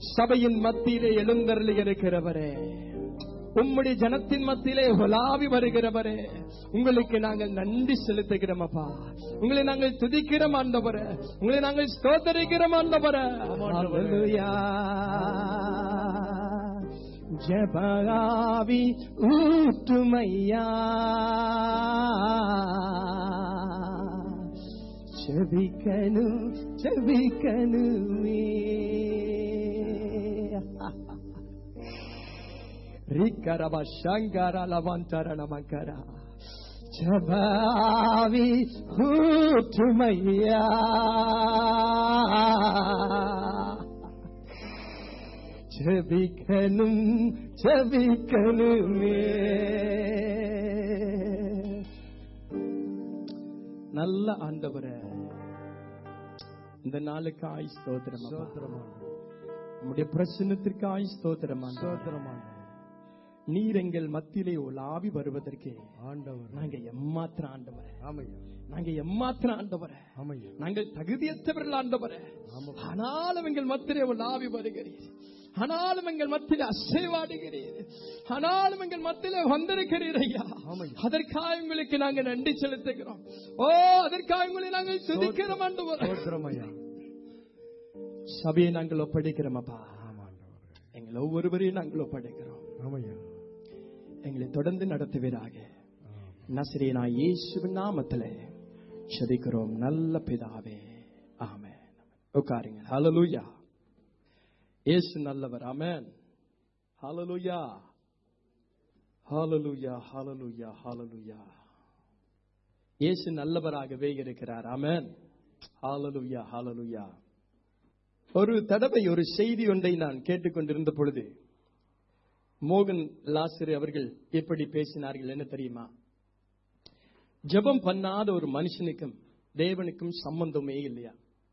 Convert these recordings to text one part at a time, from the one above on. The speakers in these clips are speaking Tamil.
சபையின் மத்தியிலே எழுந்தருளி இருக்கிறவரே உம்முடைய ஜனத்தின் மத்தியிலே உலாவி வருகிறவரே உங்களுக்கு நாங்கள் நன்றி செலுத்துகிறோம் அப்பா உங்களை நாங்கள் துதிக்கிறோம் ஆண்டவரே உங்களை நாங்கள் ஸ்தோத்தரிக்கிறோம் ஆண்டவரே Hallelujah. ஜபகாவி ஊற்றுமையா செபிக்கணும் செபிக்கணுமே ரிக்கரப சங்கர லவந்தர நமக்கர ஜபாவி ஊற்றுமையா ஜபிக்கணும் ஜபிக்கணுமே நல்ல ஆண்டவரே இந்த நாளுக்காய் ஸ்தோத்திரம் ஸ்தோத்திரமான நம்முடைய பிரசன்னத்திற்காய் ஸ்தோத்திரம் ஸ்தோத்திரமான நீர் எங்கள் மத்தியிலே உலாவி வருவதற்கு ஆண்டவர் நாங்க எம்மாத்திர ஆண்டவரே ஆமையா நாங்க எம்மாத்திர ஆண்டவரே ஆமையா நாங்கள் தகுதியற்றவர்கள் ஆண்டவரே ஆனாலும் எங்கள் மத்தியிலே உலாவி வருகிறீர் ஆனாலும் எங்கள் மத்தியிலே அசைவாடுகிறீர் ஆனாலும் எங்கள் மத்தியிலே வந்திருக்கிறீர் ஐயா ஆமையா. அதற்காக உங்களுக்கு நாங்க நன்றி செலுத்துகிறோம் ஓ அதற்காக உங்களை நாங்கள் துதிக்கிறோம் ஆண்டவரே ஸ்தோத்திரமையா சபையை நாங்கள் ஒப்படைக்கிறோம் அப்பா ஆமா ஆண்டவர் எங்கள் ஒவ்வொருவரையும் நாங்கள் ஒப்படைக்கிறோம் ஆமையா எங்களை தொடர்ந்து நடத்துவீராக நசிரியனா இயேசுவின் நாமத்திலே செபிக்கிறோம் நல்ல பிதாவே ஆமென் உட்காருங்க ஹalleluya இயேசு நல்லவர் ஆமென் ஹalleluya ஹalleluya ஹalleluya ஹalleluya இயேசு நல்லவராகவே இருக்கிறார் ஆமென் ஹalleluya ஹalleluya ஒரு தடவை ஒரு செய்தி ஒன்றை நான் கேட்டுக்கொண்டிருந்த பொழுது மோகன் லாசரு அவர்கள் எப்படி பேசினார்கள் என்ன தெரியுமா ஜெபம் பண்ணாத ஒரு மனுஷனுக்கும் தேவனுக்கும் சம்பந்தமே இல்லையா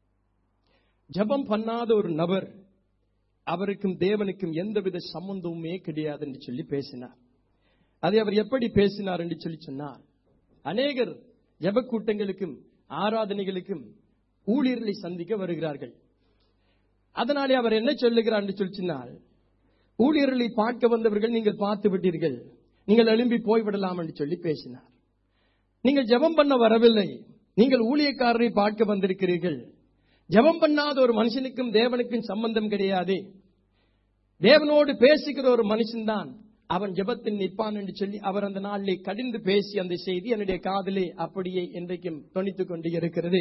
ஜெபம் பண்ணாத ஒரு நபர் அவருக்கும் தேவனுக்கும் எந்தவித சம்பந்தமுமே கிடையாது என்று சொல்லி பேசினார் அதை அவர் எப்படி பேசினார் என்று சொல்லி சொன்னார் அநேகர் ஜெப கூட்டங்களுக்கும் ஆராதனைகளுக்கும் ஊழியர்களை சந்திக்க வருகிறார்கள் அதனாலே அவர் என்ன சொல்லுகிறார் என்று சொல்லி சொன்னால் ஊழியர்களை பார்க்க வந்தவர்கள் நீங்கள் பார்த்து விட்டீர்கள் நீங்கள் எழும்பி போய்விடலாம் என்று சொல்லி பேசினார் நீங்கள் ஜெபம் பண்ண வரவில்லை நீங்கள் ஊழியக்காரரை பார்க்க வந்திருக்கிறீர்கள் ஜெபம் பண்ணாத ஒரு மனுஷனுக்கும் தேவனுக்கும் சம்பந்தம் கிடையாது தேவனோடு பேசுகிற ஒரு மனுஷன்தான் அவன் ஜெபத்தில் நிற்பான் என்று சொல்லி அவர் அந்த நாளிலே கடிந்து பேசி அந்த செய்தி என்னுடைய காதிலே அப்படியே இன்றைக்கும் தொனித்துக் கொண்டு இருக்கிறது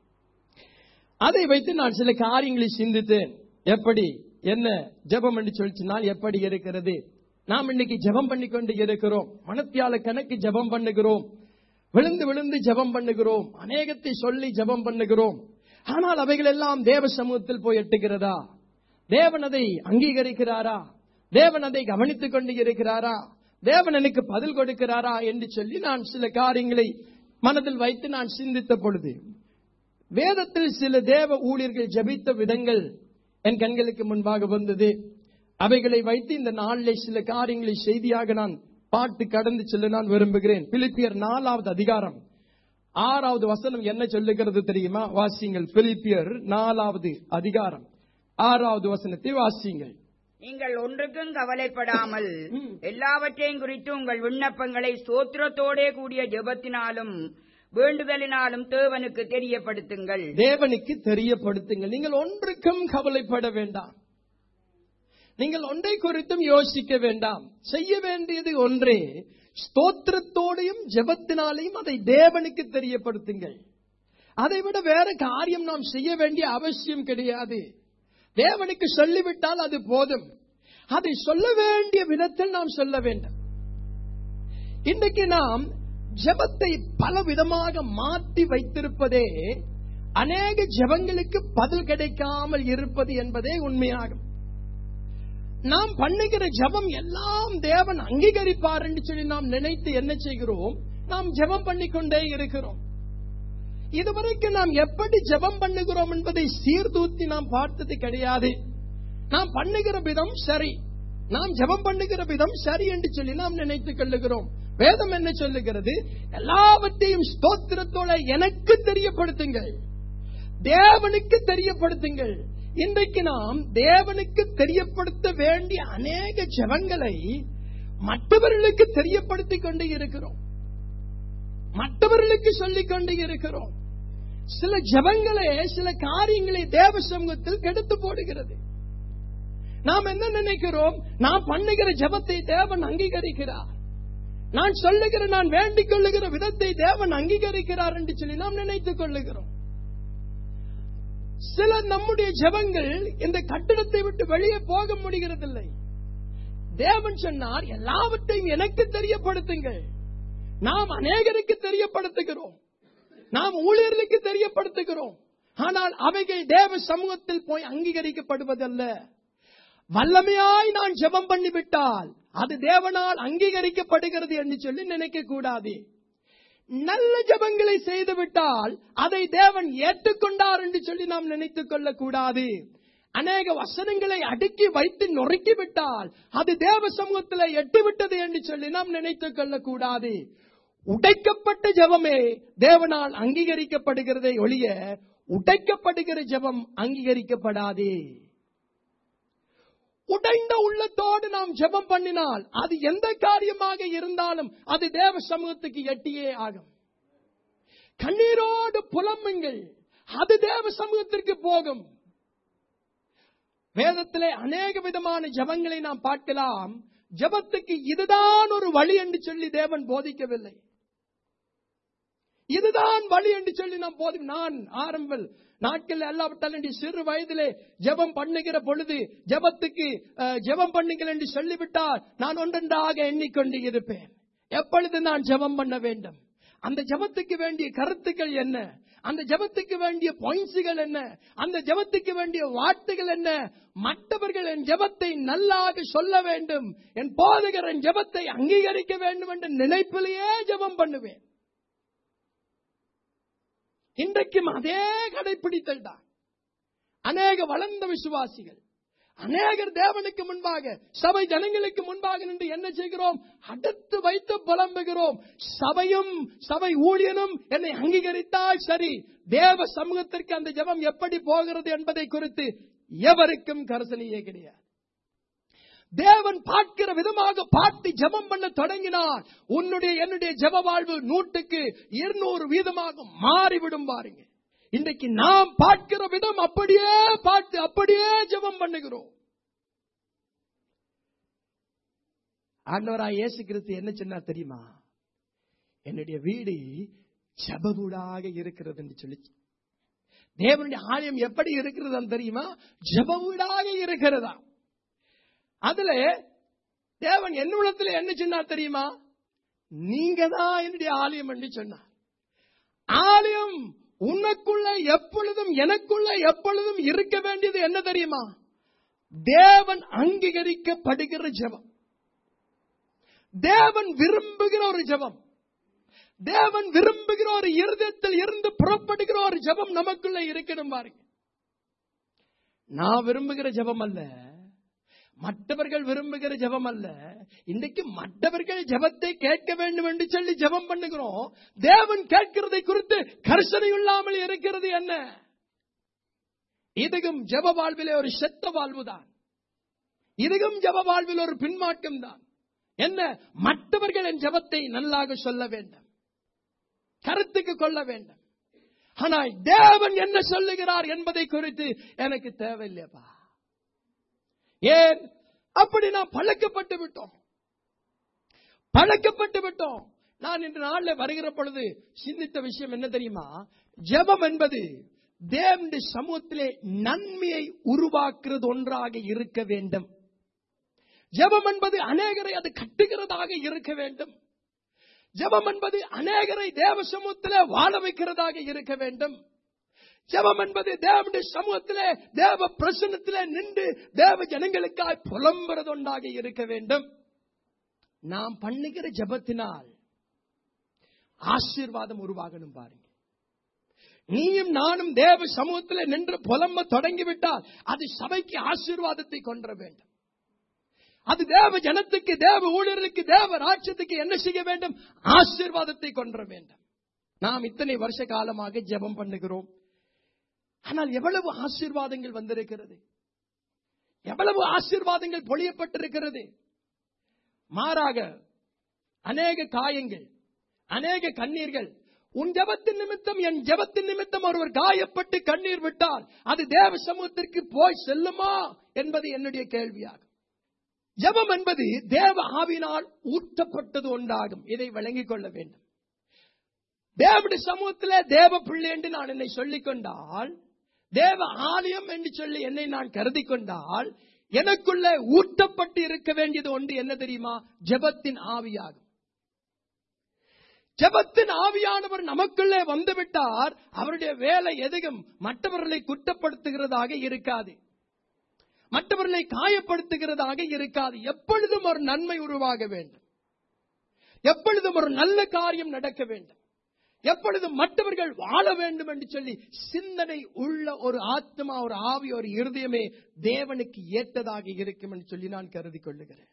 அதை வைத்து நான் சில காரியங்களை சிந்தித்தேன் எப்படி என்ன ஜெபம் என்று சொல்லி சொன்னால் எப்படி இருக்கிறது நாம் இன்னைக்கு ஜெபம் பண்ணி கொண்டு இருக்கிறோம் மனத்தியால கணக்கு ஜெபம் பண்ணுகிறோம் விழுந்து விழுந்து ஜெபம் பண்ணுகிறோம் அநேகத்தை சொல்லி ஜெபம் பண்ணுகிறோம் ஆனால் அவைகள் எல்லாம் தேவ சமூகத்தில் போய் எட்டுகிறதா தேவன் அதை அங்கீகரிக்கிறாரா தேவன் அதை கவனித்துக் கொண்டு இருக்கிறாரா தேவன் எனக்கு பதில் கொடுக்கிறாரா என்று சொல்லி நான் சில காரியங்களை மனதில் வைத்து நான் சிந்தித்த பொழுது வேதத்தில் சில தேவ ஊழியர்கள் ஜெபித்த விதங்கள் என் கண்களுக்கு முன்பாக வந்தது அவைகளை வைத்து இந்த நாளிலே சில காரியங்களை செய்தியாக நான் பாட்டு கடந்து செல்ல நான் விரும்புகிறேன் பிலிப்பியர் நாலாவது அதிகாரம் ஆறாவது வசனம் என்ன சொல்லுகிறது தெரியுமா வாசியுங்கள் பிலிப்பியர் நாலாவது அதிகாரம் ஆறாவது வசனத்தை வாசியுங்கள் நீங்கள் ஒன்றுக்கும் கவலைப்படாமல் ம். எல்லாவற்றையும் குறித்து உங்கள் விண்ணப்பங்களை ஸ்தோத்திரத்தோடே கூடிய ஜெபத்தினாலும் வேண்டுதலினாலும் தேவனுக்கு தெரியப்படுத்துங்கள் தேவனுக்கு தெரியப்படுத்துங்கள் நீங்கள் ஒன்றுக்கும் கவலைப்பட வேண்டாம் நீங்கள் ஒன்றை குறித்தும் யோசிக்க வேண்டாம் செய்ய வேண்டியது ஒன்றே ஸ்தோத்திரத்தோடையும் ஜெபத்தினாலையும் அதை தேவனுக்கு தெரியப்படுத்துங்கள் அதை விட வேற காரியம் நாம் செய்ய வேண்டிய அவசியம் கிடையாது தேவனுக்கு சொல்லிவிட்டால் அது போதும் அதை சொல்ல வேண்டிய விதத்தில் நாம் சொல்ல வேண்டும் இன்றைக்கு நாம் ஜெபத்தை பல விதமாக மாற்றி வைத்திருப்பதே அநேக ஜெபங்களுக்கு பதில் கிடைக்காமல் இருப்பது என்பதே உண்மையாகும் நாம் பண்ணுகிற ஜெபம் எல்லாம் தேவன் அங்கீகரிப்பார் என்று சொல்லி நாம் நினைத்து என்ன செய்கிறோம் நாம் ஜெபம் பண்ணிக்கொண்டே இருக்கிறோம் இதுவரைக்கும் நாம் எப்படி ஜெபம் பண்ணுகிறோம் என்பதை சீர்தூத்தி நாம் பார்த்தது கிடையாது நாம் பண்ணுகிற விதம் சரி நாம் ஜெபம் பண்ணுகிற விதம் சரி என்று சொல்லி நாம் நினைத்துக் கொள்ளுகிறோம் வேதம் என்ன சொல்லுகிறது எல்லாவற்றையும் ஸ்தோத்திரத்தோட எனக்கு தெரியப்படுத்துங்கள் தேவனுக்கு தெரியப்படுத்துங்கள் இன்றைக்கு நாம் தேவனுக்கு தெரியப்படுத்த வேண்டிய அநேக ஜெபங்களை மற்றவர்களுக்கு தெரியப்படுத்திக் கொண்டு இருக்கிறோம் மற்றவர்களுக்கு சொல்லிக் கொண்டு இருக்கிறோம் சில ஜெபங்களே சில காரியங்களை தேவ சமூகத்தில் கெடுத்து போடுகிறது நாம் என்ன நினைக்கிறோம் நாம் பண்ணுகிற ஜெபத்தை தேவன் அங்கீகரிக்கிறார் நான் சொல்லுகிற நான் வேண்டிக் கொள்ளுகிற விதத்தை தேவன் அங்கீகரிக்கிறார் என்று சொல்லி நாம் நினைத்துக் கொள்ளுகிறோம் சில நம்முடைய ஜெபங்கள் இந்த கட்டிடத்தை விட்டு வெளியே போக முடிகிறதில்லை தேவன் சொன்னார் எல்லாவற்றையும் எனக்கு தெரியப்படுத்துங்கள் நாம் அநேகருக்கு தெரியப்படுத்துகிறோம் நாம் ஊழியர்களுக்கு தெரியப்படுத்துகிறோம் ஆனால் அவைகள் தேவ சமூகத்தில் போய் அங்கீகரிக்கப்படுவதல்ல வல்லமையாய் நான் ஜெபம் பண்ணிவிட்டால் அது தேவனால் அங்கீகரிக்கப்படுகிறது என்று சொல்லி நினைக்க கூடாது நல்ல ஜெபங்களை செய்து விட்டால் அதை தேவன் ஏற்றுக்கொண்டார் என்று சொல்லி நாம் நினைத்துக் கொள்ளக் கூடாது அநேக வசனங்களை அடுக்கி வைத்து நொறுக்கி விட்டால் அது தேவ சமூகத்தில் எட்டிவிட்டது என்று சொல்லி நாம் நினைத்துக் கொள்ளக் கூடாது உடைக்கப்பட்ட ஜெபமே தேவனால் அங்கீகரிக்கப்படுகிறதை ஒழிய உடைக்கப்படுகிற ஜெபம் அங்கீகரிக்கப்படாதே உடைந்த உள்ளத்தோடு நாம் ஜெபம் பண்ணினால் அது எந்த காரியமாக இருந்தாலும் அது தேவ சமூகத்துக்கு எட்டியே ஆகும் கண்ணீரோடு புலம்புங்கள் அது தேவ சமூகத்திற்கு போகும் வேதத்திலே அநேக விதமான ஜபங்களை நாம் பார்க்கலாம் ஜபத்துக்கு இதுதான் ஒரு வழி என்று சொல்லி தேவன் போதிக்கவில்லை இதுதான் வழி என்று சொல்லி நாம் போது நான் ஆரம்பல் நாட்கள் அல்லாவிட்டால் என்று சிறு வயதிலே ஜெபம் பண்ணுகிற பொழுது ஜெபத்துக்கு அஹ், ஜெபம் பண்ணுங்கள் என்று சொல்லிவிட்டால் நான் ஒன்றொன்றாக எண்ணிக்கொண்டு இருப்பேன் எப்பொழுது நான் ஜெபம் பண்ண வேண்டும் அந்த ஜெபத்துக்கு வேண்டிய கருத்துக்கள் என்ன அந்த ஜெபத்துக்கு வேண்டிய பாயிண்ட்ஸுகள் என்ன அந்த ஜெபத்துக்கு வேண்டிய வார்த்தைகள் என்ன மற்றவர்கள் என் ஜெபத்தை நல்லாக சொல்ல வேண்டும் என் போதகர் என் ஜெபத்தை அங்கீகரிக்க வேண்டும் என்ற நினைப்பிலேயே ஜெபம் பண்ணுவேன் இன்றைக்கும் அதே கடைபிடித்தல் தான் அநேக வளர்ந்த விசுவாசிகள் அநேகர் தேவனுக்கு முன்பாக சபை ஜனங்களுக்கு முன்பாக நின்று என்ன செய்கிறோம் அடுத்து வைத்து புலம்புகிறோம் சபையும் சபை ஊழியனும் என்னை அங்கீகரித்தால் சரி தேவ சமூகத்திற்கு அந்த ஜெபம் எப்படி போகிறது என்பதை குறித்து எவருக்கும் கரசனையே கிடையாது தேவன் பார்க்கிற விதமாக பார்த்து ஜெபம் பண்ண தொடங்கினார் உன்னுடைய என்னுடைய ஜெப வாழ்வு நூற்றுக்கு இருநூறு வீதமாக மாறிவிடும் பாருங்க இன்றைக்கு நாம் பார்க்கிற விதம் அப்படியே பார்த்து அப்படியே ஜெபம் பண்ணுகிறோம் ஆண்டவராய் இயேசு கிறிஸ்து என்ன சொன்னார் தெரியுமா என்னுடைய வீடு ஜபவூடாக இருக்கிறது என்று சொல்லி தேவனுடைய ஆலயம் எப்படி இருக்கிறது தெரியுமா ஜபவூடாக இருக்கிறதா அதுல தேவன் என்னுள்ளத்துல என்ன சொன்னார் தெரியுமா நீங்க தான் என்னுடைய ஆலயம் என்று சொன்னார் ஆலயம் உனக்குள்ள எப்பொழுதும் எனக்குள்ள எப்பொழுதும் இருக்க வேண்டியது என்ன தெரியுமா தேவன் அங்கீகரிக்கப்படுகிற ஜெபம் தேவன் விரும்புகிற ஒரு ஜெபம் தேவன் விரும்புகிற ஒரு இருதயத்தில் இருந்து புறப்படுகிற ஒரு ஜெபம் நமக்குள்ள இருக்கணும் பாருங்க நான் விரும்புகிற ஜெபம் அல்ல மற்றவர்கள் விரும்புகிற ஜெபம் அல்ல இன்றைக்கு மற்றவர்கள் ஜெபத்தை கேட்க வேண்டும் என்று சொல்லி ஜெபம் பண்ணுகிறோம் தேவன் கேட்கிறதை குறித்து கர்சனை இல்லாமல் இருக்கிறது என்ன இதுகும் ஜெப வாழ்விலே ஒரு செத்த வாழ்வுதான் இதுகும் ஜெப வாழ்வில் ஒரு பின்மாற்றம் தான் என்ன மற்றவர்கள் என் ஜெபத்தை நல்லாக சொல்ல வேண்டும் கருத்துக்கு கொள்ள வேண்டும் ஆனால் தேவன் என்ன சொல்லுகிறார் என்பதை குறித்து எனக்கு தேவையில்லையப்பா ஏன் அப்படி நாம் பழக்கப்பட்டு விட்டோம் பழக்கப்பட்டு விட்டோம் நான் இன்று நாளில் வருகிற பொழுது சிந்தித்த விஷயம் என்ன தெரியுமா ஜெபம் என்பது தேவனுடைய சமூகத்திலே நன்மையை உருவாக்குறது ஒன்றாக இருக்க வேண்டும் ஜெபம் என்பது அநேகரை அது கட்டுகிறதாக இருக்க வேண்டும் ஜெபம் என்பது அநேகரை தேவ சமூகத்திலே வாழ வைக்கிறதாக இருக்க வேண்டும் ஜெபம் என்பது தேவனுடைய சமூகத்திலே தேவ பிரசன்னத்திலே நின்று தேவ ஜனங்களுக்காய் புலம்புறது ஒன்றாக இருக்க வேண்டும் நாம் பண்ணுகிற ஜெபத்தினால் ஆசீர்வாதம் உருவாகணும் பாருங்க நீயும் நானும் தேவ சமூகத்தில் நின்று புலம்ப தொடங்கிவிட்டால் அது சபைக்கு ஆசீர்வாதத்தை கொன்ற வேண்டும் அது தேவ ஜனத்துக்கு தேவ ஊழியர்களுக்கு தேவ ராட்சத்துக்கு என்ன செய்ய வேண்டும் ஆசீர்வாதத்தை கொன்ற வேண்டும் நாம் இத்தனை வருஷ காலமாக ஜெபம் பண்ணுகிறோம் ஆனால் எவ்வளவு ஆசீர்வாதங்கள் வந்திருக்கிறது எவ்வளவு ஆசீர்வாதங்கள் பொழியப்பட்டிருக்கிறது மாறாக அநேக காயங்கள் அநேக கண்ணீர்கள் உன் ஜபத்தின் நிமித்தம் என் ஜபத்தின் நிமித்தம் ஒருவர் காயப்பட்டு கண்ணீர் விட்டால் அது தேவ சமூகத்திற்கு போய் செல்லுமா என்பது என்னுடைய கேள்வியாகும் ஜபம் என்பது தேவ ஆவினால் ஊற்றப்பட்டது ஒன்றாகும் இதை விளங்கிக் கொள்ள வேண்டும் தேவனுடைய சமூகத்திலே தேவ பிள்ளை என்று நான் என்னை சொல்லிக் கொண்டால் தேவ ஆலயம் என்று சொல்லி என்னை நான் கருதி கொண்டால் எனக்குள்ள ஊட்டப்பட்டு இருக்க வேண்டியது ஒன்று என்ன தெரியுமா ஜெபத்தின் ஆவியாகும் ஜெபத்தின் ஆவியானவர் நமக்குள்ளே வந்துவிட்டார் அவருடைய வேலை எதுவும் மற்றவர்களை குற்றப்படுத்துகிறதாக இருக்காது மற்றவர்களை காயப்படுத்துகிறதாக இருக்காது எப்பொழுதும் ஒரு நன்மை உருவாக வேண்டும் எப்பொழுதும் ஒரு நல்ல காரியம் நடக்க வேண்டும் எப்பொழுதும் மற்றவர்கள் வாழ வேண்டும் என்று சொல்லி சிந்தனை உள்ள ஒரு ஆத்மா ஒரு ஆவி ஒரு இருதயமே தேவனுக்கு ஏற்றதாக இருக்கும் என்று சொல்லி நான் கருதி கொள்ளுகிறேன்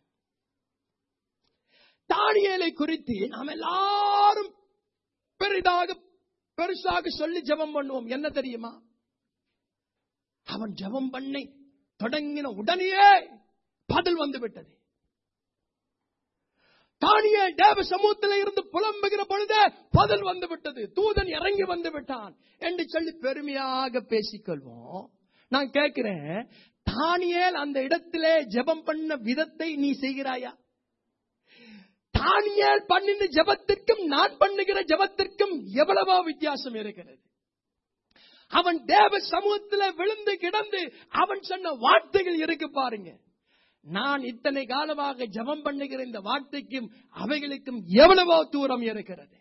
தானியலை குறித்து நாம் எல்லாரும் பெரிதாக பெருசாக சொல்லி ஜெபம் பண்ணுவோம் என்ன தெரியுமா அவன் ஜெபம் பண்ணி தொடங்கின உடனேயே பதில் வந்து விட்டது தானியே தேவ சமூகத்தில் இருந்து புலம்புகிற பொழுது பதில் வந்து விட்டது தூதன் இறங்கி வந்து விட்டான் என்று சொல்லி பெருமையாக பேசிக்கொள்வோம் நான் கேட்கிறேன் தானியேல் அந்த இடத்திலே ஜெபம் பண்ண விதத்தை நீ செய்கிறாயா தானியேல் பண்ணின ஜெபத்திற்கும் நான் பண்ணுகிற ஜெபத்திற்கும் எவ்வளவோ வித்தியாசம் இருக்கிறது அவன் தேவ சமூகத்தில் விழுந்து கிடந்து அவன் சொன்ன வார்த்தைகள் இருக்கு பாருங்க நான் இத்தனை காலமாக ஜெபம் பண்ணுகிற இந்த வார்த்தைக்கும் அவைகளுக்கும் எவ்வளவோ தூரம் இருக்கிறது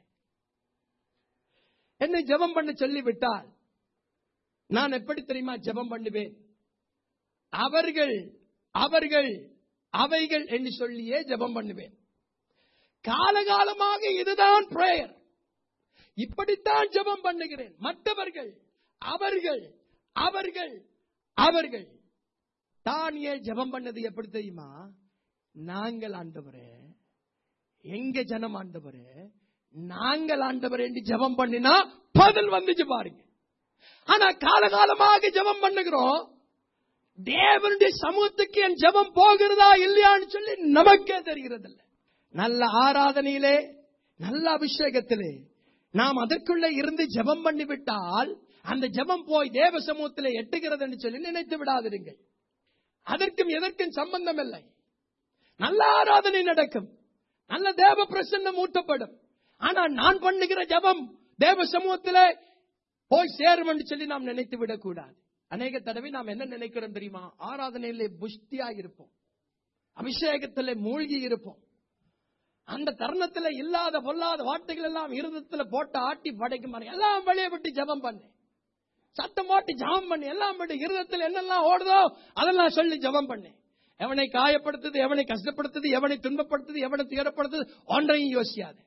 என்னை ஜெபம் பண்ண சொல்லிவிட்டால் நான் எப்படி தெரியுமா ஜெபம் பண்ணுவேன் அவர்கள் அவர்கள் அவைகள் என்று சொல்லியே ஜெபம் பண்ணுவேன் காலகாலமாக இதுதான் பிரேயர் இப்படித்தான் ஜெபம் பண்ணுகிறேன் மற்றவர்கள் அவர்கள் அவர்கள் அவர்கள் தானியே ஜெபம் பண்ணது எப்படி தெரியுமா நாங்கள் ஆண்டவரே எங்க ஜனம் ஆண்டவரே நாங்கள் ஆண்டவரே என்று ஜெபம் பண்ணினா பதில் வந்துச்சு பாருங்க ஆனா காலகாலமாக ஜெபம் பண்ணுகிறோம் தேவனுடைய சமூகத்துக்கு என் ஜெபம் போகிறதா இல்லையான்னு சொல்லி நமக்கே தெரிகிறதில்ல நல்ல ஆராதனையிலே நல்ல அபிஷேகத்திலே நாம் அதற்குள்ள இருந்து ஜெபம் பண்ணிவிட்டால் அந்த ஜெபம் போய் தேவ சமூகத்திலே எட்டுகிறது என்று சொல்லி நினைத்து விடாதிருங்கள் அதற்கும் எதற்கும் சம்பந்தம் இல்லை நல்ல ஆராதனை நடக்கும் நல்ல தேவ பிரசன்னம் ஊட்டப்படும் ஆனா நான் பண்ணுகிற ஜெபம் தேவ சமூகத்திலே போய் சேரும் என்று சொல்லி நாம் நினைத்து விடக்கூடாது அநேக தடவை நாம் என்ன நினைக்கிறோம் தெரியுமா ஆராதனையிலே புஷ்டியா இருப்போம் அபிஷேகத்திலே மூழ்கி இருப்போம் அந்த தருணத்துல இல்லாத பொல்லாத வார்த்தைகள் எல்லாம் இருதத்துல போட்டு ஆட்டி படைக்கும் பாருங்க. எல்லாம் வெளியே விட்டு ஜெபம் பண்ணு சத்தம் போட்டு ஜெபம் பண்ணு எல்லாம் விட்டு இருதத்தில் என்னெல்லாம் ஓடுதோ அதெல்லாம் சொல்லி ஜெபம் பண்ணு எவனை காயப்படுத்துது எவனை கஷ்டப்படுத்துது எவனை துன்பப்படுத்துது எவனை துயரப்படுத்துது ஒன்றையும் யோசியாது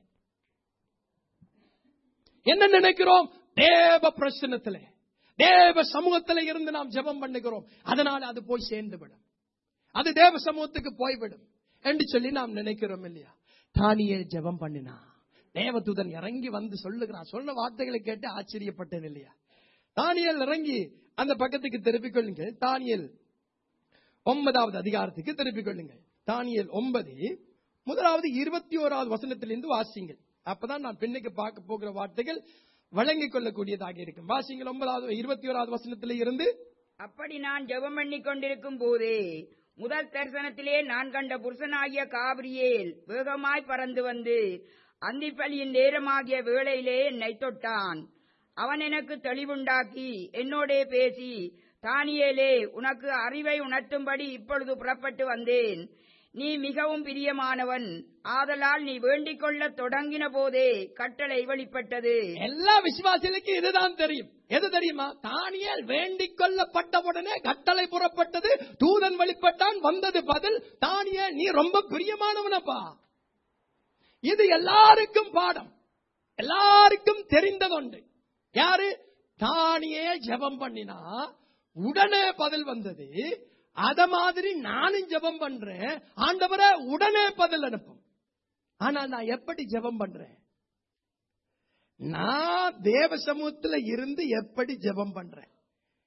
என்ன நினைக்கிறோம் தேவ பிரச்சனத்திலே தேவ சமூகத்திலே இருந்து நாம் ஜெபம் பண்ணுகிறோம் அதனால அது போய் சேர்ந்து விடும் அது தேவ சமூகத்துக்கு போய்விடும் என்று சொல்லி நாம் நினைக்கிறோம் இல்லையா தானியே ஜெபம் பண்ணினா தேவதூதன் இறங்கி வந்து சொல்லுகிறான் சொன்ன வார்த்தைகளை கேட்டு ஆச்சரியப்பட்டேன் இல்லையா தானியல் இறங்கி அந்த பக்கத்துக்கு திருப்பிக் கொள்ளுங்கள் தானியல் ஒன்பதாவது அதிகாரத்துக்கு திருப்பிக் கொள்ளுங்கள் தானியல் ஒன்பது முதலாவது இருபத்தி ஓராவது வசனத்திலிருந்து வாசிங்கள் அப்பதான் நான் பின்னுக்கு பார்க்க போகிற வார்த்தைகள் வழங்கிக் கொள்ளக்கூடியதாக இருக்கும் வாசிங்கள் ஒன்பதாவது இருபத்தி ஓராவது வசனத்திலே இருந்து அப்படி நான் ஜெபம் பண்ணிக் கொண்டிருக்கும் போதே முதல் தரிசனத்திலே நான் கண்ட புருஷனாகிய காபிரியேல் வேகமாய் பறந்து வந்து அந்திப்பலியின் நேரமாகிய வேளையிலே என்னை தொட்டான் அவன் எனக்கு தெளிவுண்டாக்கி என்னோடே பேசி தானியேலே உனக்கு அறிவை உணர்த்தும்படி இப்பொழுது புறப்பட்டு வந்தேன் நீ மிகவும் பிரியமானவன் ஆதலால் நீ வேண்டிக் கொள்ளத் தொடங்கின போதே கட்டளை வெளிப்பட்டது எல்லா விசுவாசிகளுக்கும் இதுதான் தெரியும் எது தெரியுமா தானியல் வேண்டிக் கொள்ளப்பட்ட உடனே கட்டளை புறப்பட்டது தூதன் வெளிப்பட்டான் வந்தது பதில் தானியல் நீ ரொம்ப பிரியமானவனப்பா இது எல்லாருக்கும் பாடம் எல்லாருக்கும் தெரிந்ததுண்டு யாரு தானியே ஜெபம் பண்ணினா உடனே பதில் வந்தது அத மாதிரி நானும் ஜெபம் பண்றேன் ஆண்டவரே உடனே பதில் அனுப்பும் ஆனா நான் எப்படி ஜெபம் பண்றேன் நான் தேவ சமூகத்துல இருந்து எப்படி ஜெபம் பண்றேன்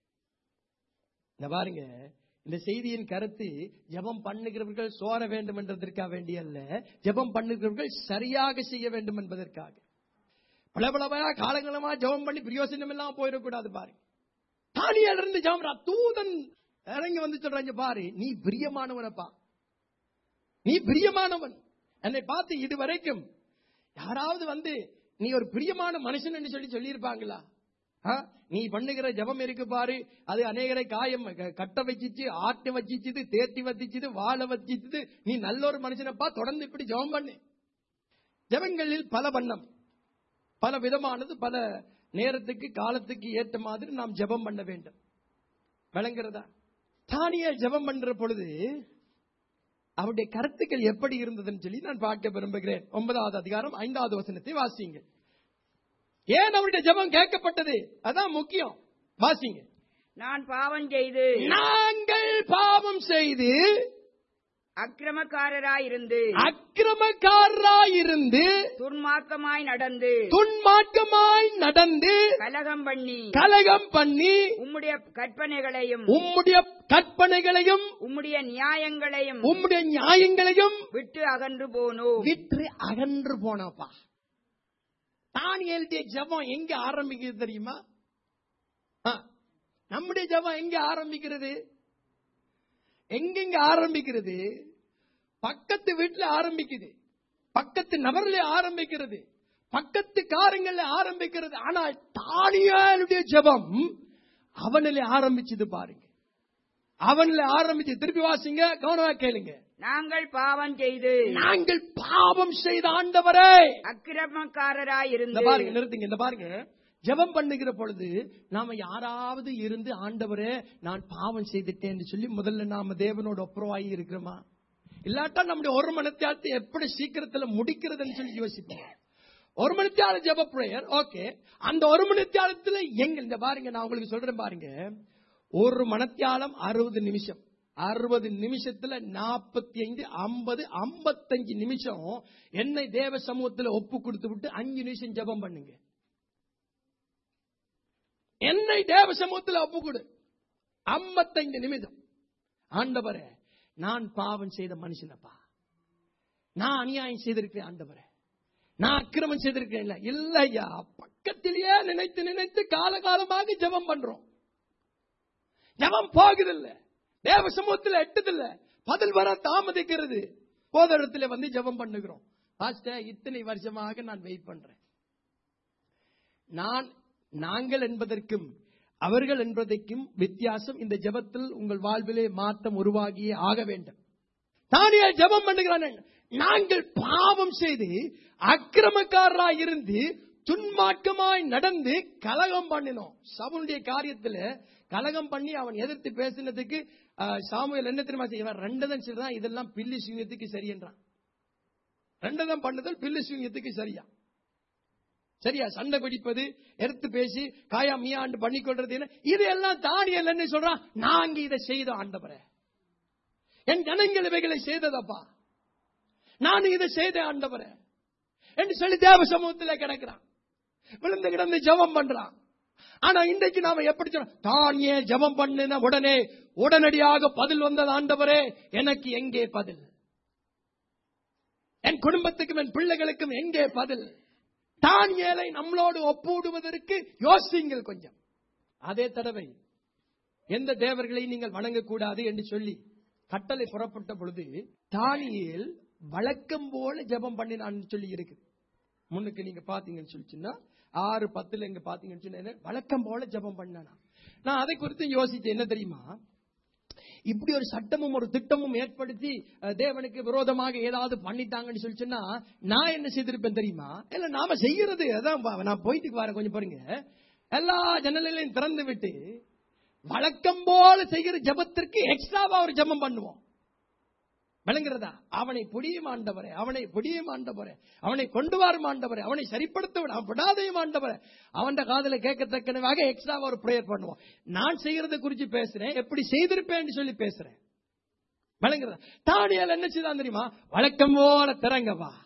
இந்த பாருங்க இந்த செய்தியின் கருத்து ஜெபம் பண்ணுகிறவர்கள் சோர வேண்டும் என்பதற்காக வேண்டிய அல்ல ஜெபம் பண்ணுகிறவர்கள் சரியாக செய்ய வேண்டும் என்பதற்காக பளபளவா காலங்களமா ஜெபம் பண்ணி பிரயோசனம் இல்லாம போயிடக்கூடாது பாருங்க தானியால இருந்து ஜெபம் தூதன் இறங்கி வந்து சொல்றாங்க பாரு நீ பிரியமானவனப்பா நீ பிரியமானவன் என்னை பார்த்து இதுவரைக்கும் யாராவது வந்து நீ ஒரு பிரியமான மனுஷன் என்று சொல்லி சொல்லியிருப்பாங்களா ஆ? நீ பண்ணுகிற ஜெபம் இருக்கு பாரு அது அநேகரை காயம் க- கட்ட வச்சிச்சு ஆட்ட வச்சிச்சுது தேத்தி வச்சிச்சுது வாழ வச்சிச்சுது நீ நல்ல ஒரு மனுஷனப்பா தொடர்ந்து இப்படி ஜெபம் பண்ணு ஜெபங்களில் பல வண்ணம் பல விதமானது பல நேரத்துக்கு காலத்துக்கு ஏற்ற மாதிரி நாம் ஜெபம் பண்ண வேண்டும் விளங்குறதா தானிய ஜெபம் பண்ற பொழுது அவருடைய கருத்துக்கள் எப்படி இருந்ததுன்னு சொல்லி நான் பார்க்க விரும்புகிறேன் ஒன்பதாவது அதிகாரம் ஐந்தாவது வசனத்தை வாசிங்க ஏன் அவருடைய ஜெபம் கேட்கப்பட்டது அதான் முக்கியம் வாசிங்க நான் பாவம் செய்து நாங்கள் பாவம் செய்து அக்கிரமக்காரராயிருந்து அக்கிரமக்காரராயிருந்து துன்மார்க்கமாய் நடந்து துன்மார்க்கமாய் நடந்து கலகம் பண்ணி கலகம் பண்ணி உம்முடைய கற்பனைகளையும் உம்முடைய கற்பனைகளையும் உம்முடைய நியாயங்களையும் உம்முடைய நியாயங்களையும் விட்டு அகன்று போனோம் விற்று அகன்று போனப்பா தானியலுடைய ஜெபம் எங்க ஆரம்பிக்கிறது தெரியுமா ஆ, நம்முடைய ஜெபம் எங்க ஆரம்பிக்கிறது எங்கெங்க ஆரம்பிக்கிறது பக்கத்து வீட்டுல ஆரம்பிக்குது பக்கத்து நபர்ல ஆரம்பிக்கிறது பக்கத்து காரங்கள்ல ஆரம்பிக்கிறது ஆனால் தானியலுடைய ஜெபம் அவனிலே ஆரம்பிச்சது பாருங்க அவனில் ஆரம்பிச்சு திருப்பி வாசிங்க கவனமா கேளுங்க நாங்கள் பாவம் செய்து நாங்கள் பாவம் செய்த ஆண்டவரே இந்த அக்கிரமக்காரராயிருந்து பாருங்க நிறுத்துங்க இந்த பாருங்க ஜெபம் பண்ணுகிற பொழுது நாம யாராவது இருந்து ஆண்டவரே நான் பாவம் செய்துட்டேன் என்று சொல்லி முதல்ல நாம தேவனோட ஒப்புரவாகி இருக்கிறோமா இல்லாட்டா நம்முடைய ஒரு மனத்தியாலத்தை எப்படி சீக்கிரத்துல முடிக்கிறதுன்னு சொல்லி யோசிப்போம் ஒரு மணித்தியால ஜெப பிரேயர் ஓகே அந்த ஒரு மணித்தியாலத்துல எங்க இந்த பாருங்க நான் உங்களுக்கு சொல்றேன் பாருங்க ஒரு மணத்தியாலம் அறுபது நிமிஷம் அறுபது நிமிஷத்துல நாற்பத்தி ஐந்து ஐம்பது ஐம்பத்தஞ்சு நிமிஷம் என்னை தேவ சமூகத்துல ஒப்பு கொடுத்து விட்டு அஞ்சு நிமிஷம் ஜெபம் பண்ணுங்க என்னை தேவ சமூகத்துல ஒப்பு கொடு ஐம்பத்தைந்து நிமிஷம் ஆண்டவரே நான் பாவம் செய்த மனுஷனப்பா நான் அநியாயம் செய்திருக்கிறேன் ஆண்டவரே நான் அக்கிரமம் செய்திருக்கேன் இல்ல இல்லையா பக்கத்திலேயே நினைத்து நினைத்து காலகாலமாக ஜெபம் பண்றோம் ஜெபம் போகுதில்ல தேவ சமூகத்தில் எட்டுதில்ல பதில் வர தாமதிக்கிறது போதரத்துல வந்து ஜெபம் பண்ணுகிறோம் பாஸ்டர் இத்தனை வருஷமாக நான் வெயிட் பண்றேன் நான் நாங்கள் என்பதற்கும் அவர்கள் என்பதற்கும் வித்தியாசம் இந்த ஜெபத்தில் உங்கள் வாழ்விலே மாற்றம் உருவாகியே ஆக வேண்டும் தானியே ஜெபம் பண்ணுகிறான் நாங்கள் பாவம் செய்து அக்கிரமக்காரராய் இருந்து துன்மார்க்கமாய் நடந்து கலகம் பண்ணினோம் சவுனுடைய காரியத்துல கலகம் பண்ணி அவன் எதிர்த்து பேசினதுக்கு ஆஹ், சாமுவேல் என்ன தெரியுமா செய்வான் ரெண்டதன் சொல்றான் இதெல்லாம் பில்லி சிங்கத்துக்கு சரி என்றான் ரெண்டதம் பண்ணுதல் பில்லி சிங்கத்துக்கு சரியா சரியா சண்டை பிடிப்பது எடுத்து பேசி காயா மீயாண்டு பண்ணி கொள்றது என்ன இதெல்லாம் தானியல் என்ன சொல்றான் நாங்க இதை செய்த ஆண்டவரே என் ஜனங்கள் இவைகளை செய்ததப்பா நான் இதை செய்த ஆண்டவரே என்று சொல்லி தேவ சமூகத்தில் கிடக்கிறான் விழுந்து கிடந்து ஜெபம் பண்றான் ஆனா இன்றைக்கு நாம எப்படி சொல்றோம் தான் ஏன் ஜெபம் பண்ணின உடனே உடனடியாக பதில் வந்தது ஆண்டவரே எனக்கு எங்கே பதில் என் குடும்பத்துக்கும் என் பிள்ளைகளுக்கும் எங்கே பதில் தான் ஏழை நம்மளோடு ஒப்புவிடுவதற்கு யோசிங்கள் கொஞ்சம் அதே தடவை எந்த தேவர்களையும் நீங்கள் வணங்கக்கூடாது என்று சொல்லி கட்டளை புறப்பட்ட பொழுது தானியேல் வழக்கம் போல ஜெபம் பண்ணினான்னு சொல்லி இருக்கு முன்னுக்கு நீங்க பாத்தீங்கன்னு சொல்லிச்சுன்னா ஆறு பத்துல இங்க பாத்தீங்கன்னு சொன்னா வழக்கம் போல ஜெபம் பண்ணானா நான் அதை குறித்து யோசிச்சேன் என்ன தெரியுமா இப்படி ஒரு சட்டமும் ஒரு திட்டமும் ஏற்படுத்தி அஹ், தேவனுக்கு விரோதமாக ஏதாவது பண்ணிட்டாங்கன்னு சொல்லி சொன்னா நான் என்ன செய்திருப்பேன் தெரியுமா இல்ல நாம செய்யறது அதான் பா- நான் போயிட்டு வரேன் கொஞ்சம் பாருங்க எல்லா ஜன்னலையும் திறந்து விட்டு வழக்கம் போல செய்கிற ஜெபத்திற்கு எக்ஸ்ட்ராவா ஒரு ஜெபம் பண்ணுவோம் விளங்குறதா அவனை புடியும் ஆண்டவரே அவனை புடியும் ஆண்டவரே அவனை கொண்டு வரும் ஆண்டவரே அவனை சரிப்படுத்த விட அவன் விடாதையும் ஆண்டவரே அவன் காதல கேட்கத்தக்கனவாக எக்ஸ்ட்ரா ஒரு ப்ரேயர் பண்ணுவோம் நான் செய்யறத குறிச்சு பேசுறேன் எப்படி செய்திருப்பேன்னு சொல்லி பேசுறேன் விளங்குறதா தானியால் என்ன செய்தான் தெரியுமா வழக்கம் போல திறங்க வா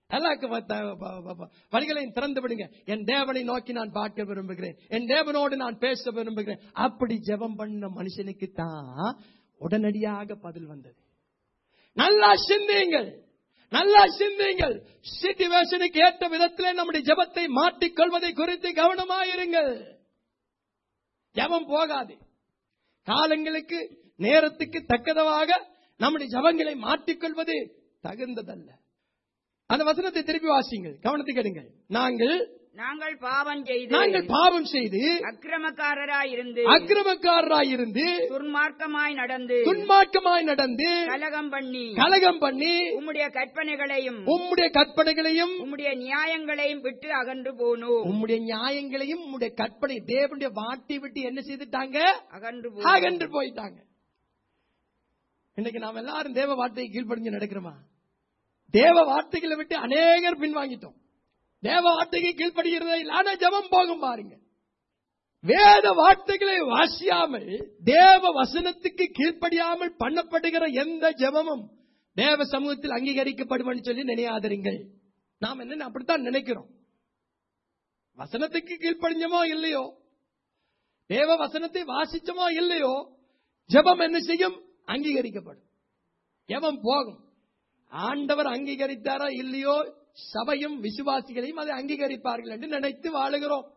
எல்லாருக்கும் வ- த- வ- வ- வ- வழிகளையும் திறந்து விடுங்க என் தேவனை நோக்கி நான் பார்க்க விரும்புகிறேன் என் தேவனோடு நான் பேச விரும்புகிறேன் அப்படி ஜெபம் பண்ண மனுஷனுக்கு தான் உடனடியாக பதில் வந்தது நல்லா சிந்தியுங்கள் நல்லா சிந்தியுங்கள் சிச்சுவேஷனுக்கு ஏற்ற விதத்திலே நம்முடைய ஜெபத்தை மாற்றிக்கொள்வதை குறித்து கவனமாயிருங்கள் ஜெபம் போகாது காலங்களுக்கு நேரத்துக்கு தக்கதவாக நம்முடைய ஜபங்களை மாற்றிக்கொள்வது தகுந்ததல்ல அந்த வசனத்தை திருப்பி வாசிங்கள் கவனத்துக்கு எடுங்கள் நாங்கள் நாங்கள் பாவம் செய்து நாங்கள் பாவம் செய்து அக்கிரமக்காரராயிருந்து அக்கிரமக்காரராயிருந்து துன்மார்க்கமாய் நடந்து துன்மார்க்கமாய் நடந்து கலகம் பண்ணி கலகம் பண்ணி உம்முடைய கற்பனைகளையும் உம்முடைய கற்பனைகளையும் உம்முடைய நியாயங்களையும் விட்டு அகன்று போனோம் உம்முடைய நியாயங்களையும் உம்முடைய கற்பனை தேவனுடைய வாட்டி விட்டு என்ன செய்துட்டாங்க அகன்று போனோம் அகன்று போயிட்டாங்க இன்னைக்கு நாம் எல்லாரும் தேவ வார்த்தையை கீழ்ப்படிஞ்சு நடக்கிறோமா தேவ வார்த்தைகளை விட்டு அநேகர் பின்வாங்கிட்டோம் தேவ வார்த்தைக்கு கீழ்ப்படுகிறதே இல்லை ஆனா ஜெபம் போகும் பாருங்க வேத வார்த்தைகளை வாசியாமல் தேவ வசனத்துக்கு கீழ்ப்படியாமல் பண்ணப்படுகிற எந்த ஜெபமும் தேவ சமூகத்தில் அங்கீகரிக்கப்படும் சொல்லி நினையாதீர்கள் நாம் என்ன அப்படித்தான் நினைக்கிறோம் வசனத்துக்கு கீழ்ப்படிஞ்சமோ இல்லையோ தேவ வசனத்தை வாசிச்சமோ இல்லையோ ஜெபம் என்ன செய்யும் அங்கீகரிக்கப்படும் ஜெபம் போகும் ஆண்டவர் அங்கீகரித்தாரா இல்லையோ சபையும் விசுவாசிகளையும் அதை அங்கீகரிப்பார்கள் என்று நினைத்து வாழுகிறோம்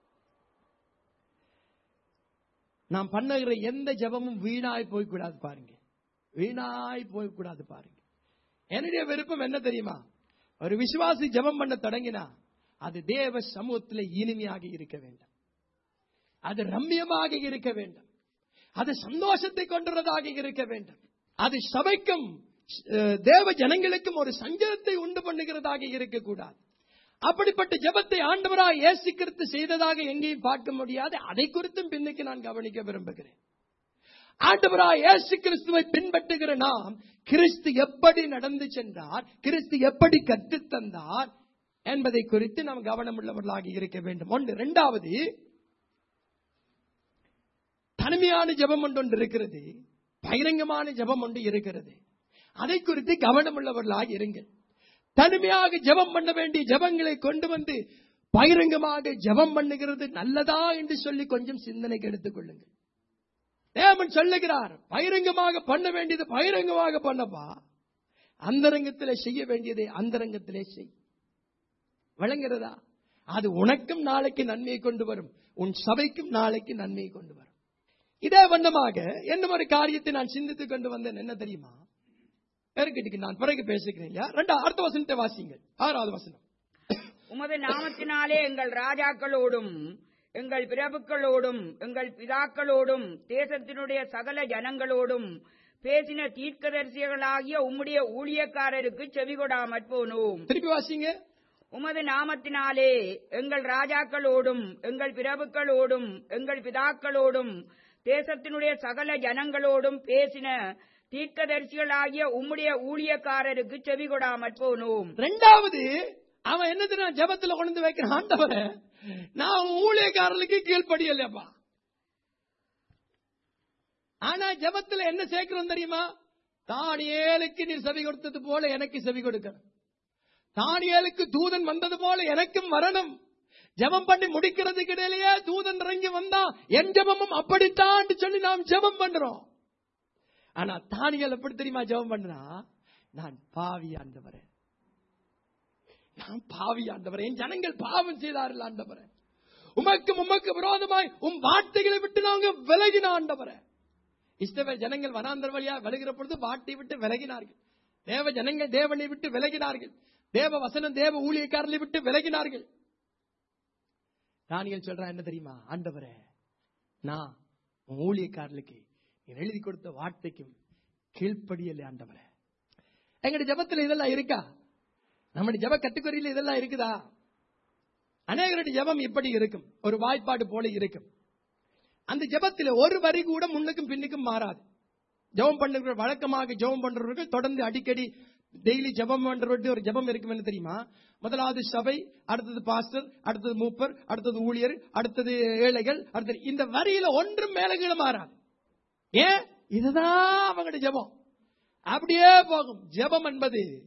நாம் பண்ணுகிற எந்த ஜெபமும் வீணாய் போய்க்கூடாது பாருங்க வீணாய் போய்க்கூடாது பாருங்க என்னுடைய விருப்பம் என்ன தெரியுமா ஒரு விசுவாசி ஜெபம் பண்ண தொடங்கினா அது தேவ சமூகத்தில் இனிமையாக இருக்க வேண்டும் அது ரம்மியமாக இருக்க வேண்டும் அது சந்தோஷத்தை கொண்டுள்ளதாக இருக்க வேண்டும் அது சபைக்கும் அஹ், தேவ ஜனங்களுக்கும் ஒரு சஞ்சலத்தை உண்டு பண்ணுகிறதாக இருக்கக்கூடாது அப்படிப்பட்ட ஜெபத்தை ஆண்டவராக இயேசு கிறிஸ்து செய்ததாக எங்கேயும் பார்க்க முடியாது அதை குறித்தும் பின்னுக்கு நான் கவனிக்க விரும்புகிறேன் ஆண்டவராக இயேசு கிறிஸ்துவை பின்பற்றுகிற நாம் கிறிஸ்து எப்படி நடந்து சென்றார் கிறிஸ்து எப்படி கற்றுத் தந்தார் என்பதை குறித்து நாம் கவனமுள்ளவர்களாக இருக்க வேண்டும் ஒன்று இரண்டாவது தனிமையான ஜெபம் ஒன்று ஒன்று இருக்கிறது பகிரங்கமான ஜெபம் ஒன்று இருக்கிறது அதை குறித்து கவனமுள்ளவர்களாக இருங்கள் தனிமையாக ஜெபம் பண்ண வேண்டிய ஜெபங்களை கொண்டு வந்து பகிரங்கமாக ஜெபம் பண்ணுகிறது நல்லதா என்று சொல்லி கொஞ்சம் சிந்தனைக்கு எடுத்துக் கொள்ளுங்கள் தேவன் சொல்லுகிறார் பகிரங்கமாக பண்ண வேண்டியது பகிரங்கமாக பண்ணப்பா அந்தரங்கத்திலே செய்ய வேண்டியதை அந்தரங்கத்திலே செய் விளங்குறதா அது உனக்கும் நாளைக்கு நன்மையை கொண்டு வரும் உன் சபைக்கும் நாளைக்கு நன்மையை கொண்டு வரும் இதே வண்ணமாக என்ன ஒரு காரியத்தை நான் சிந்தித்துக் கொண்டு வந்தேன் என்ன தெரியுமா பெருக்கிட்டுக்கு நான் பிறகு பேசுகிறேன் இல்லையா ரெண்டா அடுத்த வசனத்தை வாசிங்கள் ஆறாவது வசனம் உமது நாமத்தினாலே எங்கள் ராஜாக்களோடும் எங்கள் பிரபுக்களோடும் எங்கள் பிதாக்களோடும் தேசத்தினுடைய சகல ஜனங்களோடும் பேசின தீர்க்கதரிசிகளாகிய உம்முடைய ஊழியக்காரருக்கு செவிகொடாமற் போனோம் திருப்பி வாசிங்க உமது நாமத்தினாலே எங்கள் ராஜாக்களோடும் எங்கள் பிரபுக்களோடும் எங்கள் பிதாக்களோடும் தேசத்தினுடைய சகல ஜனங்களோடும் பேசின தீர்க்கதரிசிகளாகிய உம்முடைய ஊழியக்காரருக்கு செவிகொடாமற் போனோம் ரெண்டாவது அவன் என்ன தெரியும் ஜபத்துல கொண்டு வந்து வைக்கிற ஆண்டவரை நான் ஊழியக்காரர்களுக்கு கீழ்ப்படியலப்பா ஆனா ஜபத்துல என்ன சேர்க்கிறோம் தெரியுமா தானியேலுக்கு நீர் செவி கொடுத்தது போல எனக்கு செவி கொடுக்கணும் தானியேலுக்கு தூதன் வந்தது போல எனக்கும் வரணும் ஜெபம் பண்ணி முடிக்கிறதுக்கு இடையிலேயே தூதன் இறங்கி வந்தா என் ஜெபமும் அப்படித்தான் சொல்லி நாம் ஜெபம் பண்றோம் ஆனா தானியல் எப்படி தெரியுமா ஜெபம் பண்றா நான் பாவி ஆண்டவரே நான் பாவி ஆண்டவரே என் ஜனங்கள் பாவம் செய்தார்கள் ஆண்டவரே உமக்கும் உமக்கு விரோதமாய் உம் வார்த்தைகளை விட்டு நாங்க விலகின ஆண்டவரே இஸ்ரவேல் ஜனங்கள் வனாந்தர் வழியா விலகிற பொழுது வாட்டை விட்டு விலகினார்கள் தேவ ஜனங்கள் தேவனை விட்டு விலகினார்கள் தேவ வசனம் தேவ ஊழியக்காரர்களை விட்டு விலகினார்கள் தானியல் சொல்றான் என்ன தெரியுமா ஆண்டவரே நான் உன் ஊழியக்காரர்களுக்கு நீ எழுதி கொடுத்த வார்த்தைக்கும் கீழ்ப்படியலை ஆண்டவரே எங்களுடைய ஜபத்துல இதெல்லாம் இருக்கா நம்முடைய ஜப கட்டுக்குறையில் இதெல்லாம் இருக்குதா அநேகருடைய ஜபம் இப்படி இருக்கும் ஒரு வாய்ப்பாடு போல இருக்கும் அந்த ஜபத்தில் ஒரு வரி கூட முன்னுக்கும் பின்னுக்கும் மாறாது ஜெபம் பண்ணுகிற வழக்கமாக ஜெபம் பண்றவர்கள் தொடர்ந்து அடிக்கடி டெய்லி ஜெபம் பண்றவர்கள் ஒரு ஜெபம் இருக்கும் என்ன தெரியுமா முதலாவது சபை அடுத்தது பாஸ்டர் அடுத்தது மூப்பர் அடுத்தது ஊழியர் அடுத்தது ஏழைகள் அடுத்தது இந்த வரியில ஒன்றும் மேல கீழே மாறாது ஏன் இதுதான் அவங்களுடைய ஜெபம் அப்படியே போகும் ஜெபம் என்பது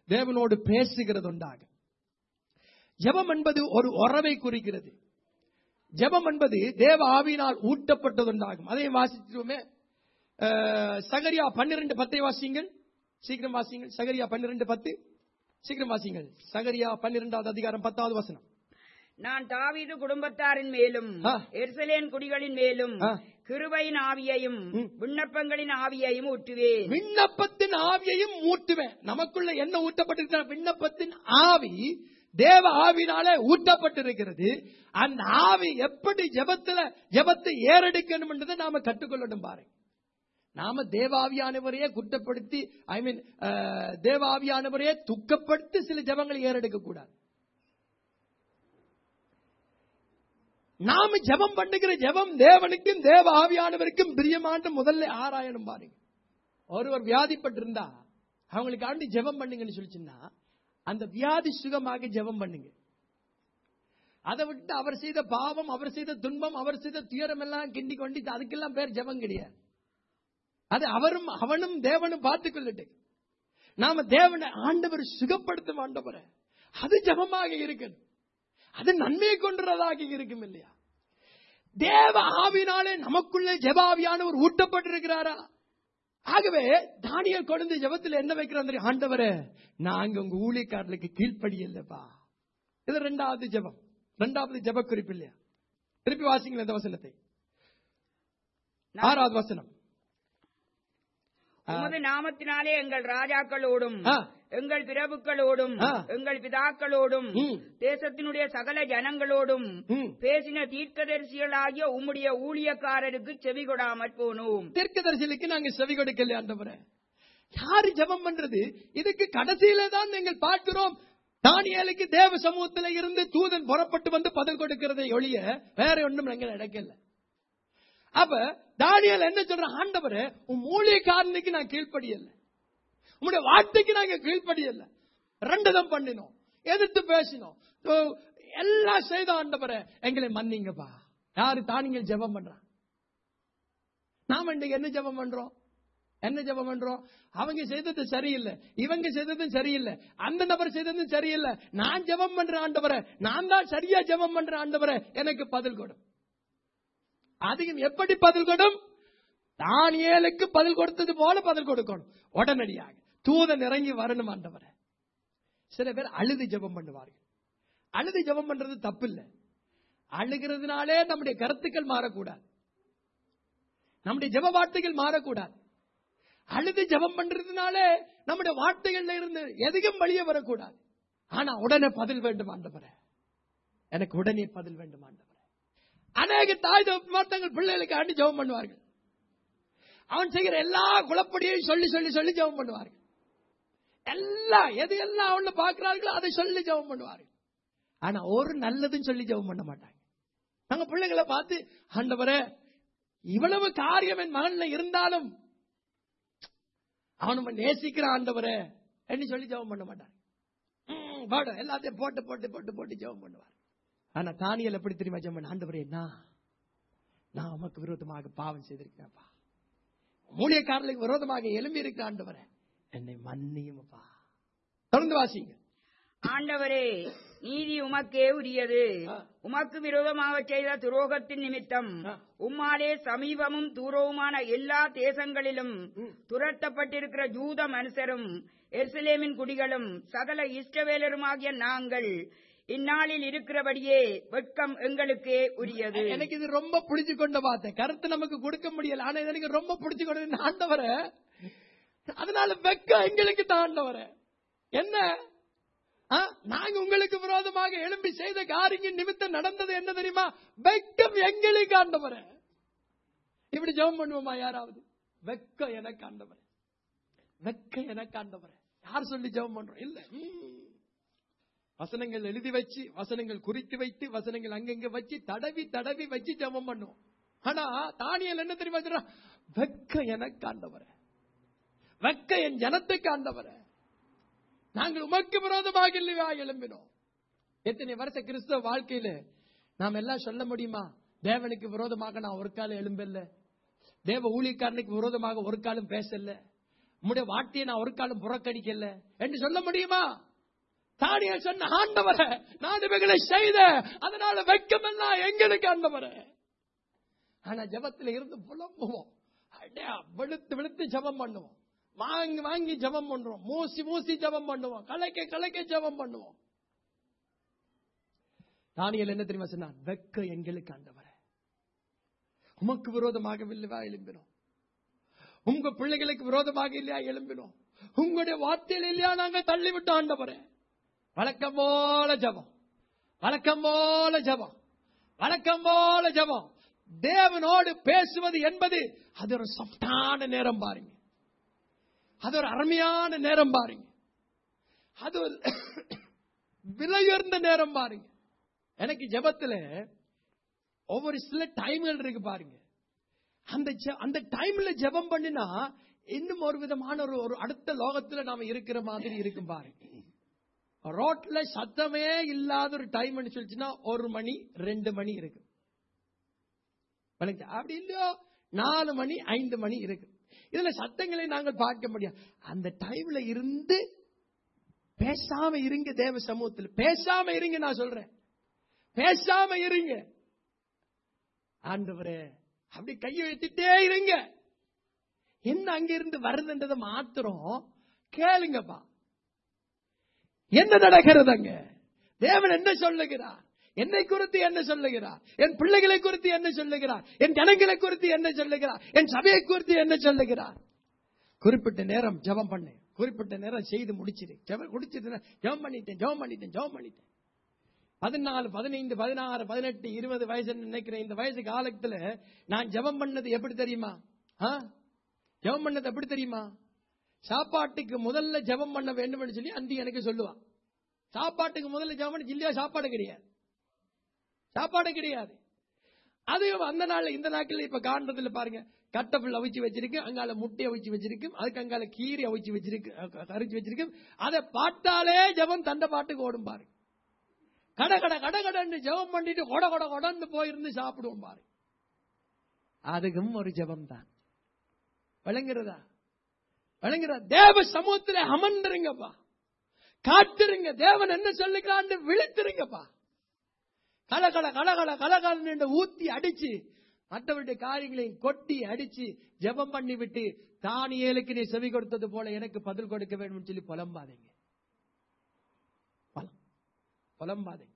தேவனோடு பேசுகிறது உண்டாக ஜெபம் என்பது ஒரு உறவை குறிக்கிறது ஜெபம் என்பது தேவ ஆவியினால் ஊட்டப்பட்டதுண்டாகும் அதையும் வாசிச்சிருவோமே அஹ், சகரியா பன்னிரண்டு பத்தை வாசிங்கள் சீக்கிரம் வாசிங்கள் சகரியா பன்னிரண்டு பத்து சீக்கிரம் வாசிங்கள் சகரியா பன்னிரெண்டாவது அதிகாரம் பத்தாவது வசனம் நான் தாவீது குடும்பத்தாரின் மேலும் ஆ. எருசலேம் குடிகளின் மேலும் ஆ. கிருபையின் ஆவியையும் ம். விண்ணப்பங்களின் ஆவியையும் ஊற்றுவேன் விண்ணப்பத்தின் ஆவியையும் ஊட்டுவேன் நமக்குள்ள என்ன ஊட்டப்பட்டிருக்கிற விண்ணப்பத்தின் ஆவி தேவ ஆவினாலே ஊட்டப்பட்டிருக்கிறது அந்த ஆவி எப்படி ஜெபத்துல ஜெபத்தை ஏறெடுக்கணும் என்றதை நாம கற்றுக்கொள்ளணும் பாருங்க நாம தேவாவியானவரையே குற்றப்படுத்தி ஐ மீன் தேவாவியானவரையே துக்கப்படுத்தி சில ஜெபங்களை ஏறெடுக்க கூடாது நாம ஜெபம் பண்ணுகிற ஜெபம் தேவனுக்கும் தேவ ஆவியானவருக்கும் பிரியமான முதல்ல ஆராயணும் பாருங்க ஒருவர் வியாதிப்பட்டிருந்தா அவங்களுக்கு ஆண்டி ஜெபம் பண்ணுங்கன்னு சொல்லிச்சுன்னா அந்த வியாதி சுகமாக ஜெபம் பண்ணுங்க அதை விட்டு அவர் செய்த பாவம் அவர் செய்த துன்பம் அவர் செய்த துயரம் எல்லாம் கிண்டி கொண்டு அதுக்கெல்லாம் பேர் ஜெபம் கிடையாது அது அவரும் அவனும் தேவனும் பார்த்துக் கொள்ளட்டு நாம தேவனை ஆண்டவர் சுகப்படுத்தும் ஆண்டவரை அது ஜெபமாக இருக்கணும் அது நன்மையை கொண்டுறதாக இருக்கும் இல்லையா தேவ ஆவினாலே நமக்குள்ளே ஜெபாவியானவர் ஊட்டப்பட்டிருக்கிறாரா ஆகவே தானியல் கொண்டு ஜெபத்தில் என்ன வைக்கிறான் தெரியும்? ஆண்டவரே நாங்க உங்க ஊழியக்காரர்களுக்கு கீழ்ப்படியல்லப்பா இது ரெண்டாவது ஜெபம் ரெண்டாவது ஜெப குறிப்பு இல்லையா திருப்பி வாசிங்களேன் இந்த வசனத்தை ஆறாவது வசனம் உமது நாமத்தினாலே எங்கள் ராஜாக்களோடும் ஆ. எங்கள் பிரபுக்களோடும் ஆ. எங்கள் பிதாக்களோடும் ம். தேசத்தினுடைய சகல ஜனங்களோடும் ம். பேசின தீர்க்கதரிசிகளாகிய உம்முடைய ஊழியக்காரருக்கு செவி கொடாமற் போனோம் தீர்க்கதரிசிகளுக்கு நாங்க செவி கொடுக்கல ஆண்டவரே யாரு ஜெபம் பண்றது இதுக்கு கடைசியில தான் நீங்கள் பார்க்கிறோம் தானியலுக்கு தேவ சமூகத்தில் இருந்து தூதன் புறப்பட்டு வந்து பதில் கொடுக்கிறதை ஒழிய வேற ஒண்ணும் எங்க நடக்கல அப்ப தானியல் என்ன சொல்ற ஆண்டவரே உன் மூலிகைக்காரனுக்கு நான் கீழ்ப்படியல உங்களுடைய வார்த்தைக்கு நாங்க கீழ்ப்படியல ரெண்டுதம் பண்ணினோம் எதிர்த்து பேசினோம் ஓ, எல்லாம் செய்த ஆண்டவரே எங்களை மன்னிங்கப்பா யாரு தானியல் ஜெபம் பண்றான் நாம இன்னைக்கு என்ன ஜெபம் பண்றோம் என்ன ஜெபம் பண்றோம் அவங்க செய்தது சரியில்லை இவங்க செய்ததும் சரியில்லை அந்த நபர் செய்ததும் சரியில்லை நான் ஜெபம் பண்ற ஆண்டவரை நான் தான் சரியா ஜெபம் பண்ற ஆண்டவரை எனக்கு பதில் கொடும் அதிகம் எப்படி பதில் கொடும் தானியேலுக்கு பதில் கொடுத்தது போல பதில் கொடுக்கணும் உடனடியாக தூதன் இறங்கி வரணும் ஆண்டவரை சில பேர் அழுது ஜெபம் பண்ணுவார்கள் அழுது ஜெபம் பண்றது தப்பு இல்லை அழுகிறதுனாலே நம்முடைய கருத்துக்கள் மாறக்கூடாது நம்முடைய ஜெப வார்த்தைகள் மாறக்கூடாது அழுது ஜெபம் பண்றதுனாலே நம்முடைய வார்த்தைகள்ல இருந்து எதுவும் வெளியே வரக்கூடாது ஆனா உடனே பதில் வேண்டும் ஆண்டவரே எனக்கு உடனே பதில் வேண்டும் ஆண்டவரே அநேக தாய் தகப்பன்மார் தங்கள் பிள்ளைகளுக்கு ஆண்டு ஜெபம் பண்ணுவார்கள் அவன் செய்கிற எல்லா குழப்படியையும் சொல்லி சொல்லி சொல்லி ஜெபம் பண்ணுவார்கள் எல்லா எது எல்லாம் அவன பார்க்கிறார்களோ அதை சொல்லி ஜெபம் பண்ணுவார்கள் ஆனா ஒரு நல்லதும் சொல்லி ஜெபம் பண்ண மாட்டாங்க நாங்க பிள்ளைகளை பார்த்து ஆண்டவரே இவ்வளவு காரியம் என் மகன்ல இருந்தாலும் அவன் நம்ம நேசிக்கிற ஆண்டவரே என்று சொல்லி ஜெபம் பண்ண மாட்டாங்க ம், போடு, எல்லாத்தையும் போட்டு போட்டு போட்டு போட்டு ஜெபம் பண்ணுவார் ஆனா தானியல் எப்படி தெரியுமா ஜெபம் பண்ண ஆண்டவரே நான் நான் உமக்கு விரோதமாக பாவம் செய்திருக்கிறேன்ப்பா மூலியக்காரர்களுக்கு விரோதமாக எழும்பி இருக்கிற ஆண்டவரே என்னை மன்னியுமப்பா தொடர்ந்து வாசிங்க ஆண்டவரே நீதி உமக்கே உரியது ஆ. உமக்கு விரோதமாக செய்த துரோகத்தின் நிமித்தம் ஆ. உம்மாலே சமீபமும் தூரவுமான எல்லா தேசங்களிலும் ம். துரத்தப்பட்டிருக்கிற ஜூத மனுஷரும் எருசலேமின் குடிகளும் சகல இஷ்டவேலருமாகிய நாங்கள் இந்நாளில் இருக்கிறபடியே வெட்கம் எங்களுக்கே உரியது எனக்கு இது ரொம்ப பிடிச்சு கொண்ட வார்த்தை கருத்து நமக்கு கொடுக்க முடியல ஆனா இது எனக்கு ரொம்ப பிடிச்சு கொண்டது ஆண்டவரே அதனால வெக்க எங்களுக்கு தான் ஆண்டவரே என்ன ஆ, நாங்க உங்களுக்கு விரோதமாக எழும்பி செய்த காரியம் நிமித்தம் நடந்தது என்ன தெரியுமா வெக்கம் எங்களுக்கு ஆண்டவரே இப்படி ஜெபம் பண்ணுவோமா யாராவது வெக்க எனக்கு ஆண்டவரே வெக்க எனக்கு ஆண்டவரே யார் சொல்லி ஜெபம் பண்றோம் இல்ல ம். வசனங்கள் எழுதி வச்சு வசனங்கள் குறித்து வைத்து வசனங்கள் அங்கங்க வச்சு தடவி தடவி வச்சு ஜெபம் பண்ணுவோம் ஆனா தானியல் என்ன தெரியுமா சொல்றான்? வெக்க எனக்கு ஆண்டவரே வெக்க என் ஜனத்துக்கு ஆண்டவரே நாங்கள் உமக்கு விரோதமாக இல்லையா எழும்பினோம் எத்தனை வருஷ கிறிஸ்தவ வாழ்க்கையில நாம் எல்லாம் சொல்ல முடியுமா தேவனுக்கு விரோதமாக நான் ஒரு காலம் எழும்பல தேவ ஊழியக்காரனுக்கு விரோதமாக ஒரு காலம் பேசல உம்முடைய வார்த்தையை நான் ஒரு காலம் புறக்கணிக்கல என்று சொல்ல முடியுமா தானியல் சொன்ன ஆண்டவரே நான் இவைகளை செய்த அதனால வெக்கமெல்லாம் எங்களுக்கு ஆண்டவரே ஆனா ஜெபத்துல இருந்து புலம்புவோம் அடே, வெளுத்து வெளுத்து ஜெபம் பண்ணுவோம் வாங்கி வாங்கி ஜெபம் பண்றோம் மூசி மூசி ஜெபம் பண்ணுவோம் கலைக்க கலைக்க ஜெபம் பண்ணுவோம் தானியல் என்ன தெரியுமா சொன்னான் வெக்க எங்களுக்கு ஆண்டவரே உமக்கு விரோதமாக இல்லவா எழும்பினோம் உங்க பிள்ளைகளுக்கு விரோதமாக இல்லையா எழும்பினோம் உங்களுடைய வார்த்தையில் இல்லையா நாங்க தள்ளிவிட்டோம் ஆண்டவரே வழக்கம் போல ஜபம் வழக்கம் போல ஜபம் வழக்கம் போல ஜபம் தேவனோடு பேசுவது என்பது அது ஒரு சப்டான நேரம் பாருங்க அது ஒரு அருமையான நேரம் பாருங்க அது ஒரு விலையுயர்ந்த நேரம் பாருங்க எனக்கு ஜெபத்துல ஒவ்வொரு சில டைம்கள் இருக்கு பாருங்க அந்த ஜெ- அந்த டைம்ல ஜெபம் பண்ணினா இன்னும் ஒரு விதமான ஒரு ஒரு அடுத்த லோகத்துல நாம இருக்கிற மாதிரி இருக்கும் பாருங்க ரோட்ல சத்தமே இல்லாத ஒரு டைம் சொல்லிச்சுன்னா ஒரு மணி ரெண்டு மணி இருக்கு விளங்குச்சா? அப்படி இல்லையோ நாலு மணி ஐந்து மணி இருக்கு இதுல சத்தங்களை நாங்கள் பார்க்க முடியாது அந்த டைம்ல இருந்து பேசாம இருங்க தேவ சமூகத்தில் பேசாம இருங்க நான் சொல்றேன் பேசாம இருங்க ஆண்டவரே அப்படி கையை வைத்துட்டே இருங்க என்ன அங்க இருந்து வருதுன்றதை மாத்திரம் கேளுங்கப்பா என்ன நடக்கிறது அங்க தேவன் என்ன சொல்லுகிறார் என்னை குறித்து என்ன சொல்லுகிறார் என் பிள்ளைகளை குறித்து என்ன சொல்லுகிறார் என் ஜனங்களை குறித்து என்ன சொல்லுகிறார் என் சபையை குறித்து என்ன சொல்லுகிறார் குறிப்பிட்ட நேரம் ஜெபம் பண்ணு குறிப்பிட்ட நேரம் செய்து முடிச்சிடு ஜெபம் முடிச்சிட்டு ஜெபம் பண்ணிட்டேன் ஜெபம் பண்ணிட்டேன் ஜெபம் பண்ணிட்டேன் பதினாலு பதினைந்து பதினாறு பதினெட்டு இருபது வயசு நினைக்கிறேன் இந்த வயசு காலத்துல நான் ஜெபம் பண்ணது எப்படி தெரியுமா ஆ? ஜெபம் பண்ணது எப்படி தெரியுமா சாப்பாட்டுக்கு முதல்ல ஜெபம் பண்ண வேண்டும் சொல்லி அந்தி எனக்கு சொல்லுவான் சாப்பாட்டுக்கு முதல்ல ஜெபம் பண்ண இல்லையா சாப்பாடு கிடையாது சாப்பாடு கிடையாது அது அந்த நாள்ல இந்த நாட்கள் இப்ப காண்றதுல பாருங்க கட்டப்புல் அவிச்சு வச்சிருக்கு அங்கால முட்டை அவிச்சு வச்சிருக்கு அதுக்கு அங்கால கீரை அவிச்சு வச்சிருக்கு அஹ் கரிச்சு வச்சிருக்கு அதை பார்த்தாலே ஜெபம் தண்ட பாட்டுக்கு ஓடும் பாருங்க கட கட கட கடன்னு ஜெபம் பண்ணிட்டு கொட கொட கொடன்னு போயிருந்து சாப்பிடுவோம் பாரு அதுக்கும் ஒரு ஜெபம் தான் விளங்குறதா விளங்குறா தேவ சமூகத்துல அமர்ந்துருங்கப்பா காத்திருங்க தேவன் என்ன சொல்லுகிறான்னு விழித்திருங்கப்பா கலகல கலகல கலகலன்னு ஊத்தி அடிச்சு மற்றவருடைய காரியங்களையும் கொட்டி அடிச்சு ஜெபம் பண்ணி விட்டு தானியேலுக்கு நீ செவி கொடுத்தது போல எனக்கு பதில் கொடுக்க வேண்டும் சொல்லி புலம்பாதீங்க புலம்- புலம்பாதீங்க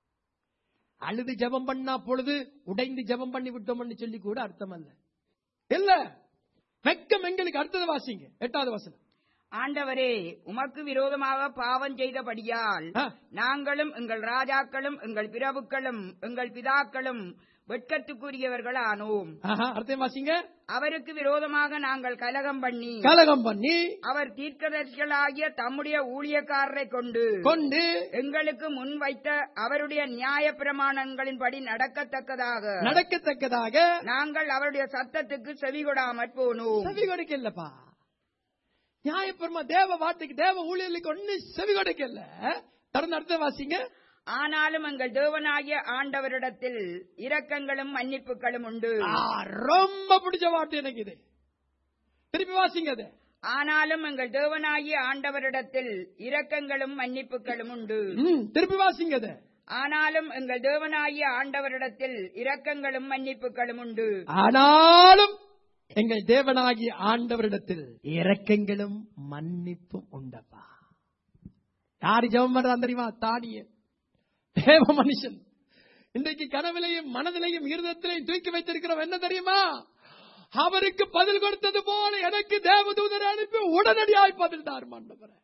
அழுது ஜெபம் பண்ணா பொழுது உடைந்து ஜெபம் பண்ணி விட்டோம்னு சொல்லி கூட அர்த்தம் அல்ல இல்ல வெக்கம் எங்களுக்கு அடுத்தது வாசிங்க எட்டாவது வசனம் ஆண்டவரே உமக்கு விரோதமாக பாவம் செய்தபடியால் ஆ. நாங்களும் எங்கள் ராஜாக்களும் எங்கள் பிரபுக்களும் எங்கள் பிதாக்களும் வெட்கத்துக்குரியவர்கள் ஆனோம் ஆஹா, அர்த்தம் வாசிங்க அவருக்கு விரோதமாக நாங்கள் கலகம் பண்ணி கலகம் பண்ணி அவர் தீர்க்கதரிசிகளாகிய தம்முடைய ஊழியக்காரரை கொண்டு கொண்டு எங்களுக்கு முன் வைத்த அவருடைய நியாய பிரமாணங்களின்படி நடக்கத்தக்கதாக நடக்கத்தக்கதாக நாங்கள் அவருடைய சத்தத்துக்கு செவிகொடாமற் போனோம் செவி கொடுக்கலப்பா நியாயப்பெருமா தேவ வார்த்தைக்கு தேவ ஊழியர்களுக்கு ஒண்ணு செவி கொடுக்கல தொடர்ந்து அர்த்தம் வாசிங்க ஆனாலும் எங்கள் தேவனாகிய ஆண்டவரிடத்தில் இரக்கங்களும் மன்னிப்புகளும் உண்டு ஆ, ரொம்ப பிடிச்ச வார்த்தை எனக்கு இது திருப்பி வாசிங்க அது ஆனாலும் எங்கள் தேவனாகிய ஆண்டவரிடத்தில் இரக்கங்களும் மன்னிப்புகளும் உண்டு ம், திருப்பி வாசிங்க அது ஆனாலும் எங்கள் தேவனாகிய ஆண்டவரிடத்தில் இரக்கங்களும் மன்னிப்புகளும் உண்டு ஆனாலும் எங்கள் தேவனாகிய ஆண்டவரிடத்தில் இரக்கங்களும் மன்னிப்பும் உண்டப்பா யாரு ஜெபம் பண்றான் தெரியுமா தானிய தேவ மனுஷன் இன்றைக்கு கனவிலையும் மனதிலையும் இருதத்திலையும் தூக்கி வைத்திருக்கிறவன் என்ன தெரியுமா அவருக்கு பதில் கொடுத்தது போல எனக்கு தேவதூதரை அனுப்பி உடனடியாய் பதில் தார் ஆண்டவரே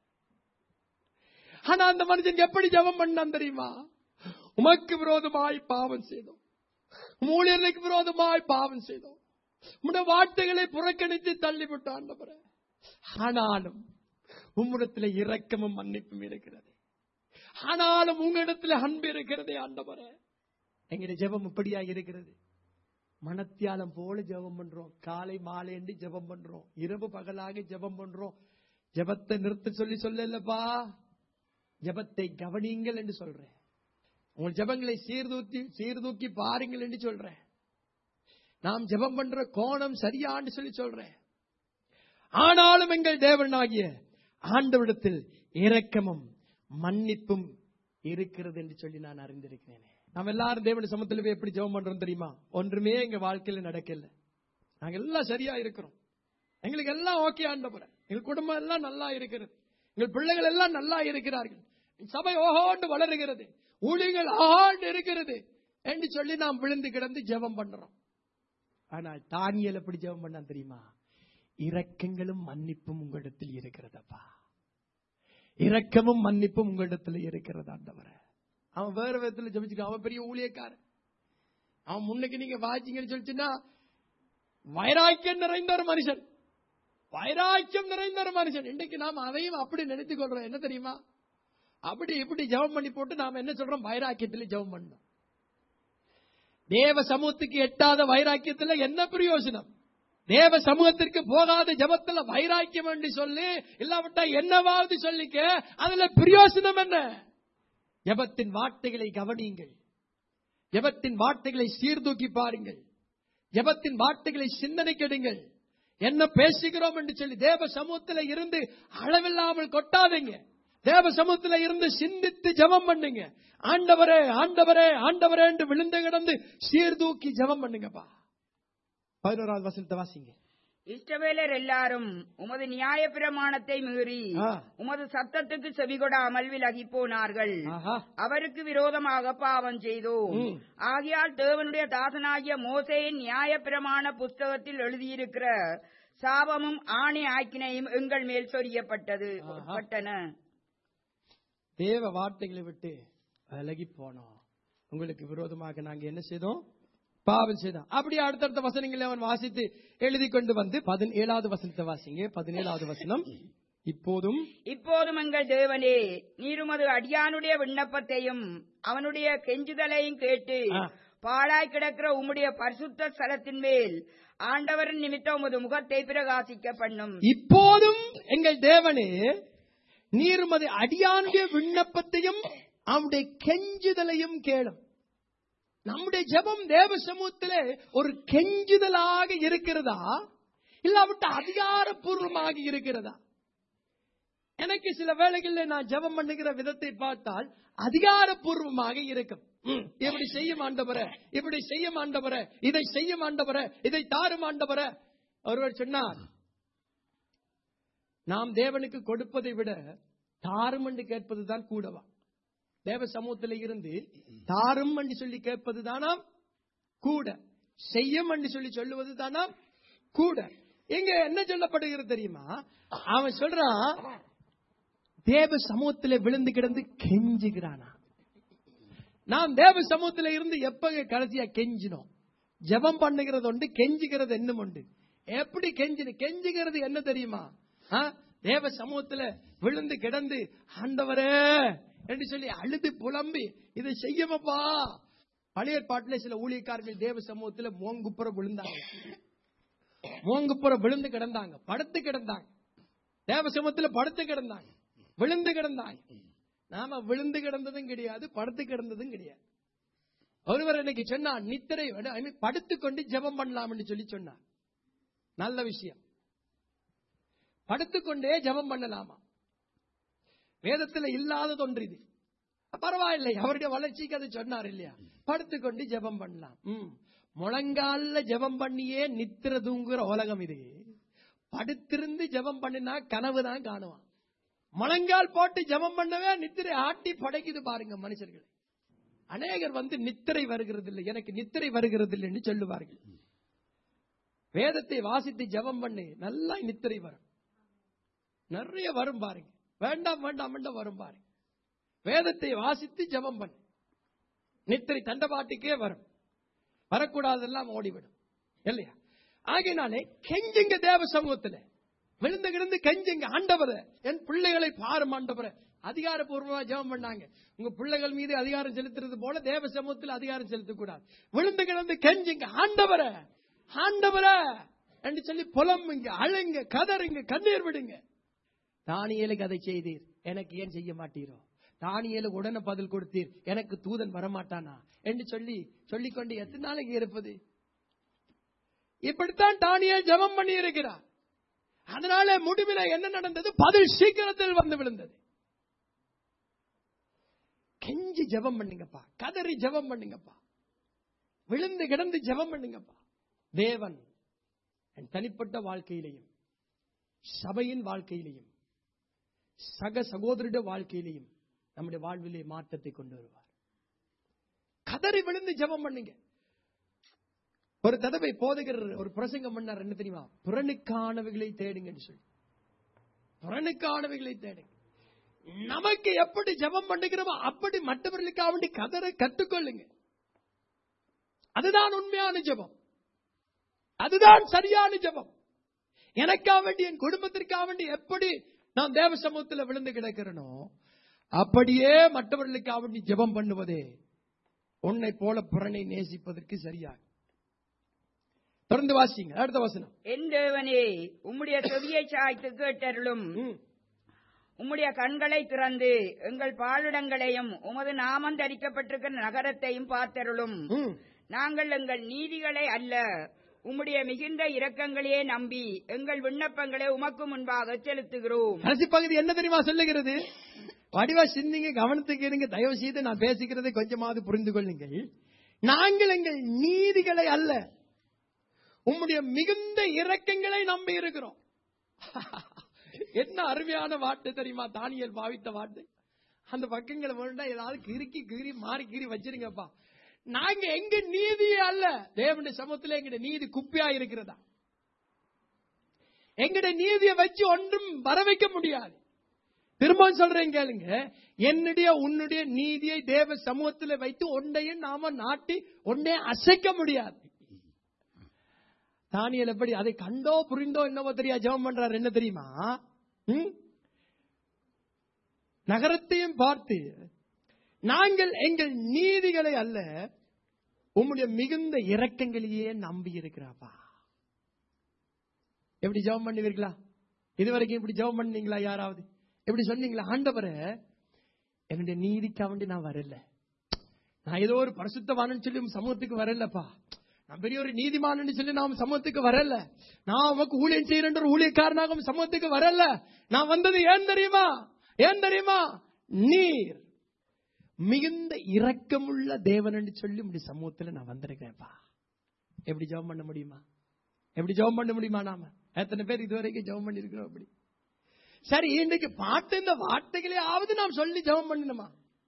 ஆனா அந்த மனுஷன் எப்படி ஜெபம் பண்ணான் தெரியுமா உமக்கு விரோதமாய் பாவம் செய்தோம் உம் ஊழியர்களுக்கு விரோதமாய் பாவம் செய்தோம் உம்முடைய வார்த்தைகளை புறக்கணித்து தள்ளிவிட்டோம் ஆண்டவரே ஆனாலும் உம்மிடத்தில் இரக்கமும் மன்னிப்பும் இருக்கிறது ஆனாலும் உங்களிடத்தில் அன்பு இருக்கிறதே ஆண்டவரே எங்களுடைய ஜெபம் இப்படியா இருக்கிறது மனத்தியாலம் போல ஜெபம் பண்றோம் காலை மாலை என்று ஜெபம் பண்றோம் இரவு பகலாக ஜெபம் பண்றோம் ஜெபத்தை நிறுத்த சொல்லி சொல்லலப்பா ஜெபத்தை கவனியுங்கள் என்று சொல்றேன் உங்கள் ஜெபங்களை சீர்தூக்கி சீர்தூக்கி பாருங்கள் என்று சொல்றேன் நாம் ஜெபம் பண்ற கோணம் சரியான்னு சொல்லி சொல்றேன் ஆனாலும் எங்கள் தேவனாகிய ஆண்டவிடத்தில் இரக்கமும் மன்னிப்பும் இருக்கிறது என்று சொல்லி நான் அறிந்திருக்கிறேன் நாம் எல்லாரும் தேவனுடைய சமத்துல போய் எப்படி ஜெபம் பண்றோம் தெரியுமா ஒன்றுமே எங்க வாழ்க்கையில நடக்கல நாங்க எல்லாம் சரியா இருக்கிறோம் எங்களுக்கு எல்லாம் ஓகே ஆண்டவர எங்கள் குடும்பம் எல்லாம் நல்லா இருக்கிறது எங்கள் பிள்ளைகள் எல்லாம் நல்லா இருக்கிறார்கள் சபை ஓஹோண்டு வளருகிறது ஊழியர்கள் ஆண்டு இருக்கிறது என்று சொல்லி நாம் விழுந்து கிடந்து ஜெபம் பண்றோம் ஆனால் தானியல் எப்படி ஜெபம் பண்ணான் தெரியுமா இரக்கங்களும் மன்னிப்பும் உங்களிடத்தில் இருக்கிறதப்பா இரக்கமும் மன்னிப்பும் உங்களிடத்தில் இருக்கிறது ஆண்டவரே அவன் வேற விதத்துல ஜெபிச்சுக்க அவன் பெரிய ஊழியக்காரன் அவன் முன்னுக்கு நீங்க வாச்சிங்கன்னு சொல்லிச்சுன்னா வைராக்கியம் நிறைந்த ஒரு மனுஷன் வைராக்கியம் நிறைந்த ஒரு மனுஷன் இன்னைக்கு நாம் அதையும் அப்படி நினைத்துக் கொள்றோம் என்ன தெரியுமா அப்படி இப்படி ஜெபம் பண்ணி போட்டு நாம என்ன சொல்றோம் வைராக்கியத்துல ஜெபம் பண்ணோம் தேவ சமூகத்துக்கு எட்டாத வைராக்கியத்துல என்ன பிரயோஜனம் தேவ சமூகத்திற்கு போகாத ஜபத்துல வைராக்கியம் என்று சொல்லி இல்லாவிட்டா என்னவாவது சொல்லிக்க அதுல பிரயோசனம் என்ன ஜபத்தின் வார்த்தைகளை கவனியுங்கள் ஜபத்தின் வார்த்தைகளை சீர்தூக்கி பாருங்கள் ஜபத்தின் வார்த்தைகளை சிந்தனை கெடுங்கள் என்ன பேசுகிறோம் என்று சொல்லி தேவ சமூகத்துல இருந்து அளவில்லாமல் கொட்டாதீங்க தேவ சமூகத்துல இருந்து சிந்தித்து ஜெபம் பண்ணுங்க ஆண்டவரே ஆண்டவரே ஆண்டவரே என்று விழுந்து கிடந்து சீர்தூக்கி ஜெபம் பண்ணுங்கப்பா பதினோராவது வசனத்தை வாசிங்க இஷ்டவேலர் எல்லாரும் உமது நியாய பிரமாணத்தை மீறி ஆ. உமது சத்தத்துக்கு செவிகொடாமல் விலகி போனார்கள் ஆஹா அவருக்கு விரோதமாக பாவம் செய்தோம் ம். ஆகையால் தேவனுடைய தாசனாகிய மோசேயின் நியாய பிரமாண புஸ்தகத்தில் எழுதியிருக்கிற சாபமும் ஆணை ஆக்கினையும் எங்கள் மேல் சொரியப்பட்டது ஆஹா. பட்டன தேவ வார்த்தைகளை விட்டு விலகி போனோம் உங்களுக்கு விரோதமாக நாங்க என்ன செய்தோம் பாவம் செய்தோம் அப்படியே அடுத்தடுத்த வசனங்களை அவன் வாசித்து எழுதி கொண்டு வந்து பதினேழாவது வசனத்தை வாசிங்க பதினேழாவது வசனம் இப்போதும் இப்போதும் எங்கள் தேவனே நீர் உமது அடியானுடைய விண்ணப்பத்தையும் அவனுடைய கெஞ்சுதலையும் கேட்டு ஆ. பாழாய் கிடக்கிற உம்முடைய பரிசுத்த ஸ்தலத்தின் மேல் ஆண்டவரின் நிமித்தம் உமது முகத்தை பிரகாசிக்க பண்ணும் இப்போதும் எங்கள் தேவனே நீர் உமது அடியானுடைய விண்ணப்பத்தையும் அவனுடைய கெஞ்சுதலையும் கேளும் நம்முடைய ஜெபம் தேவ சமூகத்திலே ஒரு கெஞ்சுதலாக இருக்கிறதா இல்லாவிட்டு அதிகாரப்பூர்வமாக இருக்கிறதா எனக்கு சில வேளைகளில் நான் ஜெபம் பண்ணுகிற விதத்தை பார்த்தால் அதிகாரப்பூர்வமாக இருக்கும் ம், இப்படி செய்ய மாண்டவர இப்படி செய்ய மாண்டவர இதை செய்ய மாண்டவர இதை தாரு மாண்டவர ஒருவர் சொன்னார் நாம் தேவனுக்கு கொடுப்பதை விட தாரும் என்று கேட்பதுதான் கூடவா தேவ சமூகத்தில் இருந்து தாரும் என்று சொல்லி கேட்பது தானாம் கூட செய்யும் என்று சொல்லி சொல்லுவது தானாம் கூட இங்க என்ன சொல்லப்படுகிறது தெரியுமா அவன் சொல்றான் தேவ சமூகத்தில் விழுந்து கிடந்து கெஞ்சுகிறானா நாம் தேவ சமூகத்தில் இருந்து எப்ப கடைசியா கெஞ்சினோம் ஜெபம் பண்ணுகிறது உண்டு கெஞ்சுகிறது என்ன உண்டு எப்படி கெஞ்சின கெஞ்சுகிறது என்ன தெரியுமா ஆ? தேவ சமூகத்துல விழுந்து கிடந்து ஆண்டவரே என்று சொல்லி அழுது புலம்பி இதை செய்யமப்பா பழைய பாட்டுல சில ஊழியக்காரர்கள் தேவ சமூகத்துல மோங்குப்புற விழுந்தாங்க மோங்குப்புற விழுந்து கிடந்தாங்க படுத்து கிடந்தாங்க தேவ சமூகத்துல படுத்து கிடந்தாங்க விழுந்து கிடந்தாங்க நாம விழுந்து கிடந்ததும் கிடையாது படுத்து கிடந்ததும் கிடையாது ஒருவர் இன்னைக்கு சொன்னார் நித்திரை I mean, படுத்துக்கொண்டு ஜெபம் பண்ணலாம்னு சொல்லி சொன்னார் நல்ல விஷயம் படுத்துக்கொண்டே ஜெபம் பண்ணலாமா வேதத்துல இல்லாதது ஒன்று இது பரவாயில்லை அவருடைய வளர்ச்சிக்கு அது சொன்னார் இல்லையா படுத்துக்கொண்டு ஜெபம் பண்ணலாம் ம். முழங்கால்ல ஜெபம் பண்ணியே நித்திர தூங்குற உலகம் இது படுத்திருந்து ஜெபம் பண்ணினா கனவு தான் காணுவான் முழங்கால் போட்டு ஜெபம் பண்ணவே நித்திரை ஆட்டி படைக்குது பாருங்க மனுஷர்கள் அநேகர் வந்து நித்திரை வருகிறது இல்லை எனக்கு நித்திரை வருகிறது இல்லைன்னு சொல்லுவார்கள் வேதத்தை வாசித்து ஜெபம் பண்ணி நல்லா நித்திரை வரும் நிறைய வரும் பாருங்க வேண்டாம் வேண்டாம் வேண்டாம் வரும் பாருங்க வேதத்தை வாசித்து ஜெபம் பண்ணு நித்திரை தண்டபாட்டுக்கே வரும் வரக்கூடாதெல்லாம் ஓடிவிடும் இல்லையா ஆகையினாலே கெஞ்சுங்க தேவ சமூகத்துல விழுந்து கிடந்து கெஞ்சுங்க ஆண்டவர என் பிள்ளைகளை பாரும் ஆண்டவர அதிகாரப்பூர்வமா ஜெபம் பண்ணாங்க உங்க பிள்ளைகள் மீது அதிகாரம் செலுத்துறது போல தேவ சமூகத்தில் அதிகாரம் செலுத்தக்கூடாது விழுந்து கிடந்து கெஞ்சுங்க ஆண்டவர ஆண்டவர என்று சொல்லி புலம்புங்க அழுங்க கதறுங்க கண்ணீர் விடுங்க தானியலுக்கு அதை செய்தீர் எனக்கு ஏன் செய்ய மாட்டீரோ தானியலுக்கு உடனே பதில் கொடுத்தீர் எனக்கு தூதன் வரமாட்டானா என்று சொல்லி சொல்லிக்கொண்டு எத்தனை நாளைக்கு இருப்பது இப்படித்தான் தானியல் ஜெபம் பண்ணி இருக்கிறார் அதனால முடிவில் என்ன நடந்தது பதில் சீக்கிரத்தில் வந்து விழுந்தது கெஞ்சி ஜெபம் பண்ணுங்கப்பா கதறி ஜெபம் பண்ணுங்கப்பா விழுந்து கிடந்து ஜெபம் பண்ணுங்கப்பா தேவன் என் தனிப்பட்ட வாழ்க்கையிலையும் சபையின் வாழ்க்கையிலையும் சக சகோதரிட வாழ்க்கையிலையும் நம்முடைய வாழ்விலே மாற்றத்தை கொண்டு வருவார் கதறி விழுந்து ஜெபம் பண்ணுங்க ஒரு தடவை போதகர் ஒரு பிரசங்கம் பண்ணார் என்ன தெரியுமா புறனுக்கானவைகளை தேடுங்கன்னு சொல்லி புறனுக்கானவைகளை தேடுங்க நமக்கு எப்படி ஜெபம் பண்ணுகிறோமோ அப்படி மற்றவர்களுக்காக வேண்டி கதற கற்றுக்கொள்ளுங்க அதுதான் உண்மையான ஜெபம் அதுதான் சரியான ஜெபம் எனக்காக வேண்டி என் குடும்பத்திற்காக வேண்டி எப்படி நான் தேவ சமூகத்தில் விழுந்து கிடக்கிறேனோ அப்படியே மற்றவர்களுக்காக வேண்டி ஜெபம் பண்ணுவதே உன்னை போல புறனை நேசிப்பதற்கு சரியாக தொடர்ந்து வாசிங்க அடுத்த வசனம் என் தேவனே உம்முடைய செவியை சாய்த்து கேட்டருளும் ம். உம்முடைய கண்களை திறந்து எங்கள் பாலிடங்களையும் உமது நாமம் தரிக்கப்பட்டிருக்கிற நகரத்தையும் பார்த்தருளும் ம். நாங்கள் எங்கள் நீதிகளை அல்ல உம்முடைய மிகுந்த இரக்கங்களையே நம்பி எங்கள் விண்ணப்பங்களை உமக்கு முன்பாக செலுத்துகிறோம் கடைசி பகுதி என்ன தெரியுமா சொல்லுகிறது வடிவா சிந்திங்க கவனத்துக்கு இருங்க தயவு செய்து நான் பேசுகிறதை கொஞ்சமாவது புரிந்து கொள்ளுங்கள் நாங்கள் எங்கள் நீதிகளை அல்ல உம்முடைய மிகுந்த இரக்கங்களை நம்பி இருக்கிறோம் என்ன அருமையான வார்த்தை தெரியுமா தானியல் பாவித்த வார்த்தை அந்த பக்கங்களை வேண்டா ஏதாவது கிறுக்கி கீறி மாறி கீறி வச்சிருங்கப்பா நாங்க எங்க நீதியே அல்ல தேவனுடைய சமூகத்துல எங்க நீதி குப்பையா இருக்கிறதா எங்கட நீதியை வச்சு ஒன்றும் வர வைக்க முடியாது திரும்ப சொல்றேன் கேளுங்க என்னுடைய உன்னுடைய நீதியை தேவ சமூகத்துல வைத்து ஒன்றையும் நாம நாட்டி ஒன்னே அசைக்க முடியாது தானியல் எப்படி அதை கண்டோ புரிந்தோ என்னவோ தெரியா ஜெபம் பண்றாரு என்ன தெரியுமா ம்? நகரத்தையும் பார்த்து நாங்கள் எங்கள் நீதிகளை அல்ல உம்முடைய மிகுந்த இரக்கங்களையே நம்பி இருக்கிறாப்பா எப்படி ஜெபம் பண்ணுவீர்களா இதுவரைக்கும் இப்படி ஜெபம் பண்ணீங்களா யாராவது எப்படி சொன்னீங்களா ஆண்டவரே என்னுடைய நீதிக்காக வேண்டி நான் வரல நான் ஏதோ ஒரு பரிசுத்தவானன்னு சொல்லி உம் சமூகத்துக்கு வரலப்பா நான் பெரிய ஒரு நீதிமானன்னு சொல்லி நான் சமூகத்துக்கு வரல நான் உமக்கு ஊழியம் செய்யறேன்ற ஒரு ஊழியக்காரனாக உம் சமூகத்துக்கு வரல நான் வந்தது ஏன் தெரியுமா ஏன் தெரியுமா நீர் மிகுந்த இரக்கமுள்ள தேவன் என்று சொல்லி உடைய சமூகத்துல நான் வந்திருக்கேன்ப்பா எப்படி ஜெபம் பண்ண முடியுமா எப்படி ஜெபம் பண்ண முடியுமா நாம எத்தனை பேர் இதுவரைக்கும் ஜெபம் பண்ணிருக்கிறோம் அப்படி சரி இன்னைக்கு பாட்டு இந்த வார்த்தைகளையாவது நாம் சொல்லி ஜெபம் பண்ணணுமா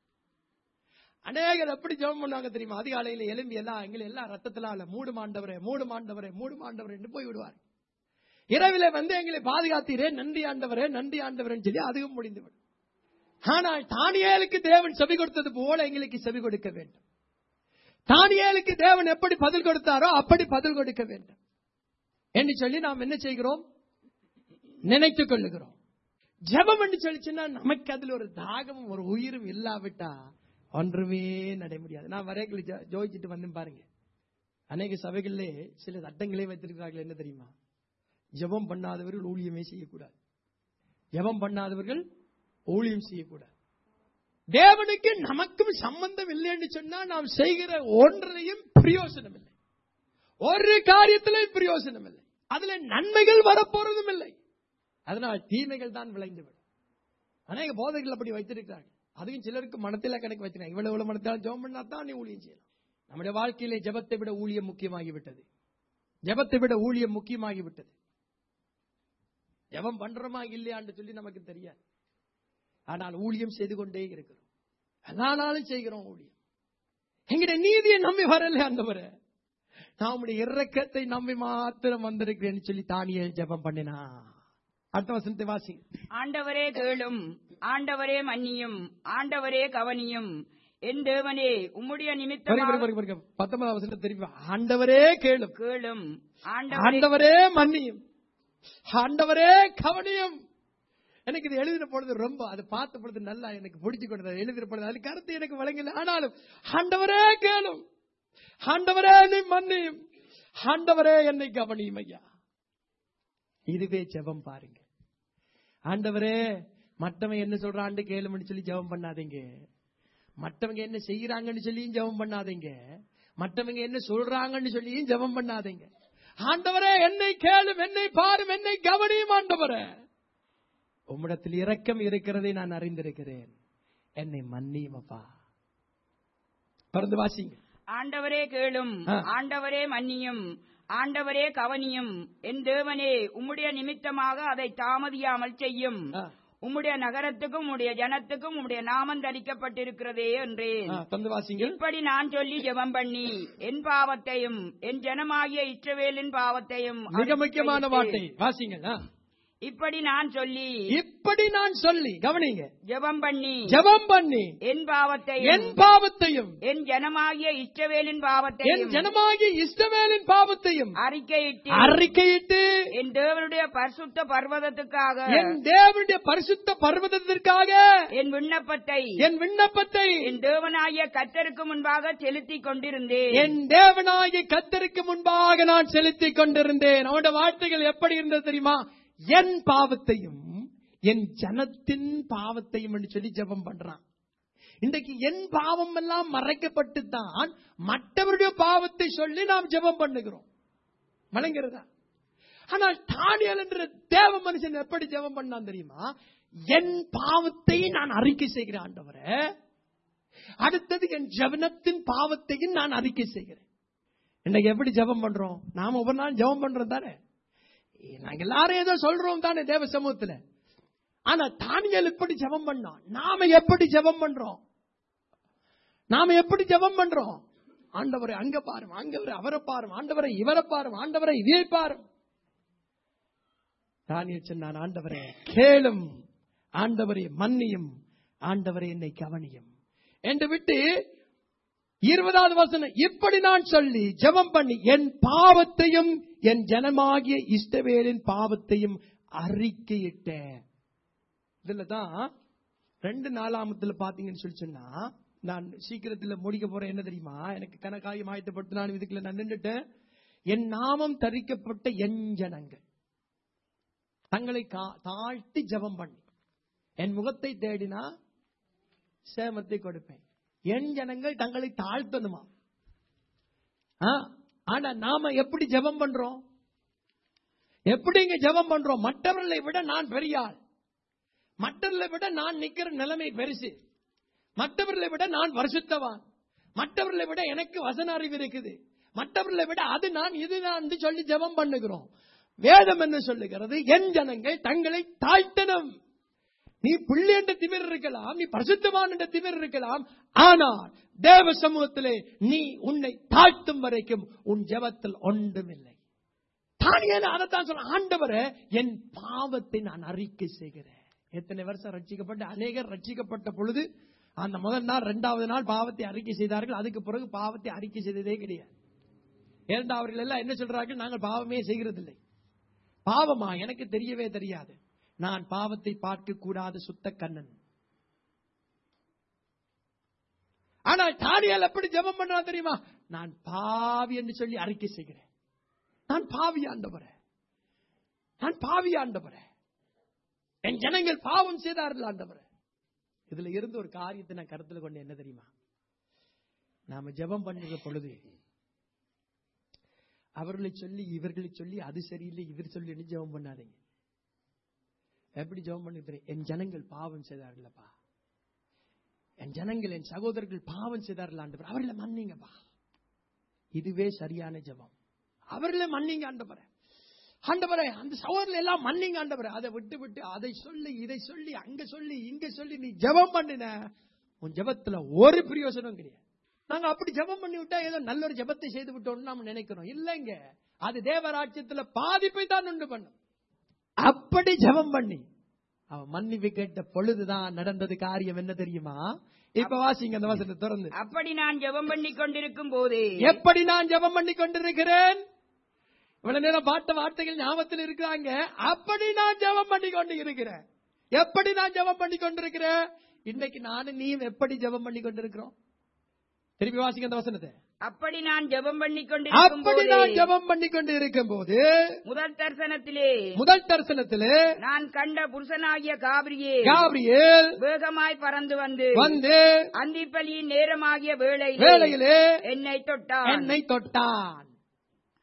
அநேகர் எப்படி ஜெபம் பண்ணுவாங்க தெரியுமா அதிகாலையில எலும்பி எல்லாம் எங்களை எல்லாம் ரத்தத்துல அல்ல மூடு மாண்டவரே மூடு மாண்டவரே மூடு மாண்டவரே என்று போய் விடுவார் இரவில வந்து எங்களை பாதுகாத்தீரே நன்றி ஆண்டவரே நன்றி ஆண்டவரேன்னு சொல்லி அதுவும் முடிந்துவிடும் ஆனால் தானியேலுக்கு தேவன் செவி கொடுத்தது போல எங்களுக்கு செவி கொடுக்க வேண்டும் தானியேலுக்கு தேவன் எப்படி பதில் கொடுத்தாரோ அப்படி பதில் கொடுக்க வேண்டும் என்று சொல்லி நாம் என்ன செய்கிறோம் நினைத்துக் கொள்ளுகிறோம் ஜெபம் என்று சொல்லிச்சுன்னா நமக்கு அதுல ஒரு தாகமும் ஒரு உயிரும் இல்லாவிட்டா ஒன்றுமே நட முடியாது நான் வரைகளை ஜோதிச்சுட்டு வந்து பாருங்க அநேக சபைகளிலே சில சட்டங்களே வைத்திருக்கிறார்கள் என்ன தெரியுமா ஜெபம் பண்ணாதவர்கள் ஊழியமே செய்யக்கூடாது ஜெபம் பண்ணாதவர்கள் ஊழியம் செய்யக்கூடாது தேவனுக்கு நமக்கும் சம்பந்தம் இல்லைன்னு சொன்னா நாம் செய்கிற ஒன்றையும் பிரயோசனம் இல்லை ஒரு காரியத்திலும் பிரயோசனம் இல்லை அதுல நன்மைகள் வரப்போறதும் இல்லை அதனால் தீமைகள் தான் விளைந்துவிடும் அநேக போதைகள் அப்படி வைத்திருக்கிறார்கள் அதுவும் சிலருக்கு மனத்தில கணக்கு வச்சிருக்காங்க இவ்வளவு இவ்வளவு மனத்தால் ஜெபம் பண்ணா தான் நீ ஊழியம் செய்யலாம் நம்முடைய வாழ்க்கையிலே ஜெபத்தை விட ஊழியம் முக்கியமாகிவிட்டது ஜெபத்தை விட ஊழியம் முக்கியமாகிவிட்டது ஜெபம் பண்றோமா இல்லையான்னு சொல்லி நமக்கு தெரியாது ஆனால் ஊழியம் செய்து கொண்டே இருக்கிறோம் எல்லா நாளும் செய்கிறோம் ஊழியம் எங்களுடைய நீதியை நம்பி வரல ஆண்டவரே நான் உம்முடைய இரக்கத்தை நம்பி மாத்திரம் வந்திருக்கிறேன்னு சொல்லி தானியே ஜெபம் பண்ணினா அடுத்த வசனத்தை வாசி ஆண்டவரே கேளும் ஆண்டவரே மன்னியும் ஆண்டவரே கவனியும் என் தேவனே உம்முடைய வருக, வருக, நிமித்தமாக வருக, வருக. பத்தொன்பதாம் வசனத்தை திருப்பி வா. ஆண்டவரே கேளும் கேளும் ஆண்டவரே ஆண்டவரே மன்னியும் ஆண்டவரே கவனியும் எனக்கு இது எழுதின பொழுது ரொம்ப அது பார்த்த பொழுது நல்லா எனக்கு பிடிச்சு கொண்டது எழுதின பொழுது அது கருத்து எனக்கு வழங்கல ஆனாலும் ஆண்டவரே கேளும் ஆண்டவரே நீ மன்னியும் ஆண்டவரே என்னை கவனியும் ஐயா இதுவே ஜெபம் பாருங்க ஆண்டவரே மற்றவன் என்ன சொல்றான்னு கேளும்னு சொல்லி ஜெபம் பண்ணாதீங்க மற்றவங்க என்ன செய்யறாங்கன்னு சொல்லியும் ஜெபம் பண்ணாதீங்க மற்றவங்க என்ன சொல்றாங்கன்னு சொல்லியும் ஜெபம் பண்ணாதீங்க ஆண்டவரே என்னை கேளும் என்னை பாரும் என்னை கவனியும் ஆண்டவரே உம்மிடத்தில் இரக்கம் இருக்கிறதை நான் அறிந்திருக்கிறேன் என்னை மன்னியும் அப்பா பறந்து வாசிங்க ஆண்டவரே கேளும் ஆ. ஆண்டவரே மன்னியும் ஆண்டவரே கவனியும் என் தேவனே உம்முடைய நிமித்தமாக அதை தாமதியாமல் செய்யும் ஆ. உம்முடைய நகரத்துக்கும் உம்முடைய ஜனத்துக்கும் உம்முடைய நாமம் தரிக்கப்பட்டிருக்கிறதே என்றேன் ஆ, தந்து வாசிங்க இப்படி நான் சொல்லி ஜெபம் பண்ணி என் பாவத்தையும் என் ஜனமாகிய இஸ்ரவேலின் பாவத்தையும் மிக முக்கியமான வார்த்தை அறிக்கையிட்டு, வாசிங்க ஆ. இப்படி நான் சொல்லி இப்படி நான் சொல்லி கவனிங்க ஜெபம் பண்ணி ஜெபம் பண்ணி என் பாவத்தையும் என் பாவத்தையும் என் ஜனமாகிய இஸ்ரவேலின் என் பாவத்தையும் ஜனமாகிய இஸ்ரவேலின் பாவத்தையும் அறிக்கையிட்டு அறிக்கையிட்டு என் தேவனுடைய பரிசுத்த பர்வதத்துக்காக என் தேவனுடைய பரிசுத்த பர்வதத்திற்காக என் விண்ணப்பத்தை என் விண்ணப்பத்தை என் தேவனாகிய கத்தருக்கு முன்பாக செலுத்திக் கொண்டிருந்தேன் என் தேவனாகிய கத்தருக்கு முன்பாக நான் செலுத்திக் கொண்டிருந்தேன் அவனுடைய வார்த்தைகள் எப்படி இருந்தது தெரியுமா என் பாவத்தையும் என் ஜனத்தின் பாவத்தையும் என்று சொல்லி ஜெபம் பண்றான் இன்றைக்கு என் பாவம் எல்லாம் மறைக்கப்பட்டு தான் மற்றவருடைய பாவத்தை சொல்லி நாம் ஜெபம் பண்ணுகிறோம் வழங்குறதா ஆனால் தானியல் என்ற தேவ மனுஷன் எப்படி ஜெபம் பண்ணான் தெரியுமா என் பாவத்தை நான் அறிக்கை செய்கிறேன் ஆண்டவரே அடுத்தது என் ஜெபனத்தின் பாவத்தையும் நான் அறிக்கை செய்கிறேன் இன்னைக்கு எப்படி ஜெபம் பண்றோம் நாம ஒவ்வொரு நாள் ஜெபம் பண்றோம் தானே நாங்க எல்லாரும் ஏதோ சொல்றோம் தானே தேவ சமூகத்துல ஆனா தானியல் எப்படி ஜெபம் பண்ணோம் நாம எப்படி ஜெபம் பண்றோம் நாம எப்படி ஜெபம் பண்றோம் ஆண்டவரை அங்க பாரும் அங்கவரை அவரை பாரும் ஆண்டவரை இவரை பாரும் ஆண்டவரை இதை பாரும் தானியல் சொன்னான் ஆண்டவரே கேளும் ஆண்டவரை மன்னியும் ஆண்டவரை என்னை கவனியும் என்று விட்டு இருபதாவது வசனம் இப்படி நான் சொல்லி ஜெபம் பண்ணி என் பாவத்தையும் என் ஜனமாகிய இஷ்டவேலின் பாவத்தையும் அறிக்கையிட்டேன் இதுல தான் ரெண்டு நாலாமத்துல பாத்தீங்கன்னு சொல்லி சொன்னா நான் சீக்கிரத்துல முடிக்க போறேன் என்ன தெரியுமா எனக்கு கணக்காயம் ஆயத்தப்பட்டு நான் இதுக்குள்ள நான் நின்றுட்டேன் என் நாமம் தரிக்கப்பட்ட என் ஜனங்கள் தங்களை கா- தாழ்த்தி ஜெபம் பண்ணி என் முகத்தை தேடினா சேமத்தை கொடுப்பேன் என் ஜனங்கள் தங்களை தாழ்த்தணுமா ஆ, ஆனா நாம எப்படி ஜெபம் பண்றோம் எப்படிங்க ஜெபம் பண்றோம் மற்றவர்களை விட நான் பெரிய ஆள் மற்றவர்களை விட நான் நிக்கிற நிலைமை பெருசு மற்றவர்களை விட நான் வருஷத்தவான் மற்றவர்களை விட எனக்கு வசன அறிவு இருக்குது மற்றவர்களை விட அது நான் இது நான் என்று சொல்லி ஜெபம் பண்ணுகிறோம் வேதம் என்ன சொல்லுகிறது என் ஜனங்கள் தங்களை தாழ்த்தணும் நீ பிள்ளை என்ற திமிர் இருக்கலாம் நீ பரிசுத்தமான என்ற திமிர் இருக்கலாம் ஆனால் தேவ சமூகத்திலே நீ உன்னை தாழ்த்தும் வரைக்கும் உன் ஜெபத்தில் ஒன்றுமில்லை தானியேல அதைத்தான் சொல்ல ஆண்டவரே என் பாவத்தை நான் அறிக்கை செய்கிறேன் எத்தனை வருஷம் ரட்சிக்கப்பட்டு அநேகர் ரட்சிக்கப்பட்ட பொழுது அந்த முதல் நாள் இரண்டாவது நாள் பாவத்தை அறிக்கை செய்தார்கள் அதுக்கு பிறகு பாவத்தை அறிக்கை செய்ததே கிடையாது ஏனென்றால் அவர்கள் எல்லாம் என்ன சொல்றார்கள் நாங்கள் பாவமே செய்கிறதில்லை பாவமா எனக்கு தெரியவே தெரியாது நான் பாவத்தை பார்க்க கூடாத சுத்த கண்ணன் ஆனால் தானியல் எப்படி ஜெபம் பண்றான் தெரியுமா நான் பாவி என்று சொல்லி அறிக்கை செய்கிறேன் நான் பாவி ஆண்டவரே நான் பாவி ஆண்டவரே என் ஜனங்கள் பாவம் செய்தார்கள் ஆண்டவரே இதுல இருந்து ஒரு காரியத்தை நான் கருத்துல கொண்டு என்ன தெரியுமா நாம ஜெபம் பண்ணுகிற பொழுது அவர்களை சொல்லி இவர்களை சொல்லி அது சரியில்லை இவர் சொல்லி என்ன ஜெபம் பண்ணாதீங்க எப்படி ஜெபம் பண்ணி தெரியும் என் ஜனங்கள் பாவம் செய்தார்களப்பா என் ஜனங்கள் என் சகோதரர்கள் பாவம் செய்தார்கள் ஆண்டவர் அவர்களை மன்னிங்கப்பா இதுவே சரியான ஜெபம் அவர்களை மன்னிங்க ஆண்டவரே ஆண்டவரே அந்த சகோதரர்கள் எல்லாம் மன்னிங்க ஆண்டவரே அதை விட்டு விட்டு அதை சொல்லி இதை சொல்லி அங்க சொல்லி இங்க சொல்லி நீ ஜெபம் பண்ணின உன் ஜெபத்துல ஒரு பிரயோசனம் கிடையாது நாங்க அப்படி ஜெபம் பண்ணி விட்டா ஏதோ நல்ல ஒரு ஜெபத்தை செய்து விட்டோம்னு நாம நினைக்கிறோம் இல்லைங்க அது தேவராட்சியத்துல பாதிப்பை தான் உண்டு பண்ணும் அப்படி ஜெபம் பண்ணி அவன் மன்னிப்பு கேட்ட பொழுதுதான் நடந்தது காரியம் என்ன தெரியுமா இப்ப வாசிங்க அந்த வசனத்தை திறந்து அப்படி நான் ஜெபம் பண்ணி கொண்டிருக்கும் போதே எப்படி நான் ஜெபம் பண்ணி கொண்டிருக்கிறேன் இவ்வளவு நேரம் பாட்ட வார்த்தைகள் ஞாபகத்தில் இருக்கிறாங்க அப்படி நான் ஜெபம் பண்ணி கொண்டு இருக்கிறேன் எப்படி நான் ஜெபம் பண்ணி கொண்டிருக்கிறேன் இன்னைக்கு நானும் நீயும் எப்படி ஜெபம் பண்ணி கொண்டிருக்கிறோம் திருப்பி வாசிங்க அந்த வசனத்தை அப்படி நான் ஜெபம் பண்ணி கொண்டிருக்கும் அப்படி நான் போதே ஜெபம் பண்ணி கொண்டு இருக்கும் போது முதல் தரிசனத்திலே முதல் தரிசனத்திலே நான் கண்ட புருஷனாகிய காபிரியே காபிரியேல் வேகமாய் பறந்து வந்து வந்து அந்திப்பலியின் நேரமாகிய வேளையிலே வேளையிலே என்னை தொட்டான் என்னை தொட்டான்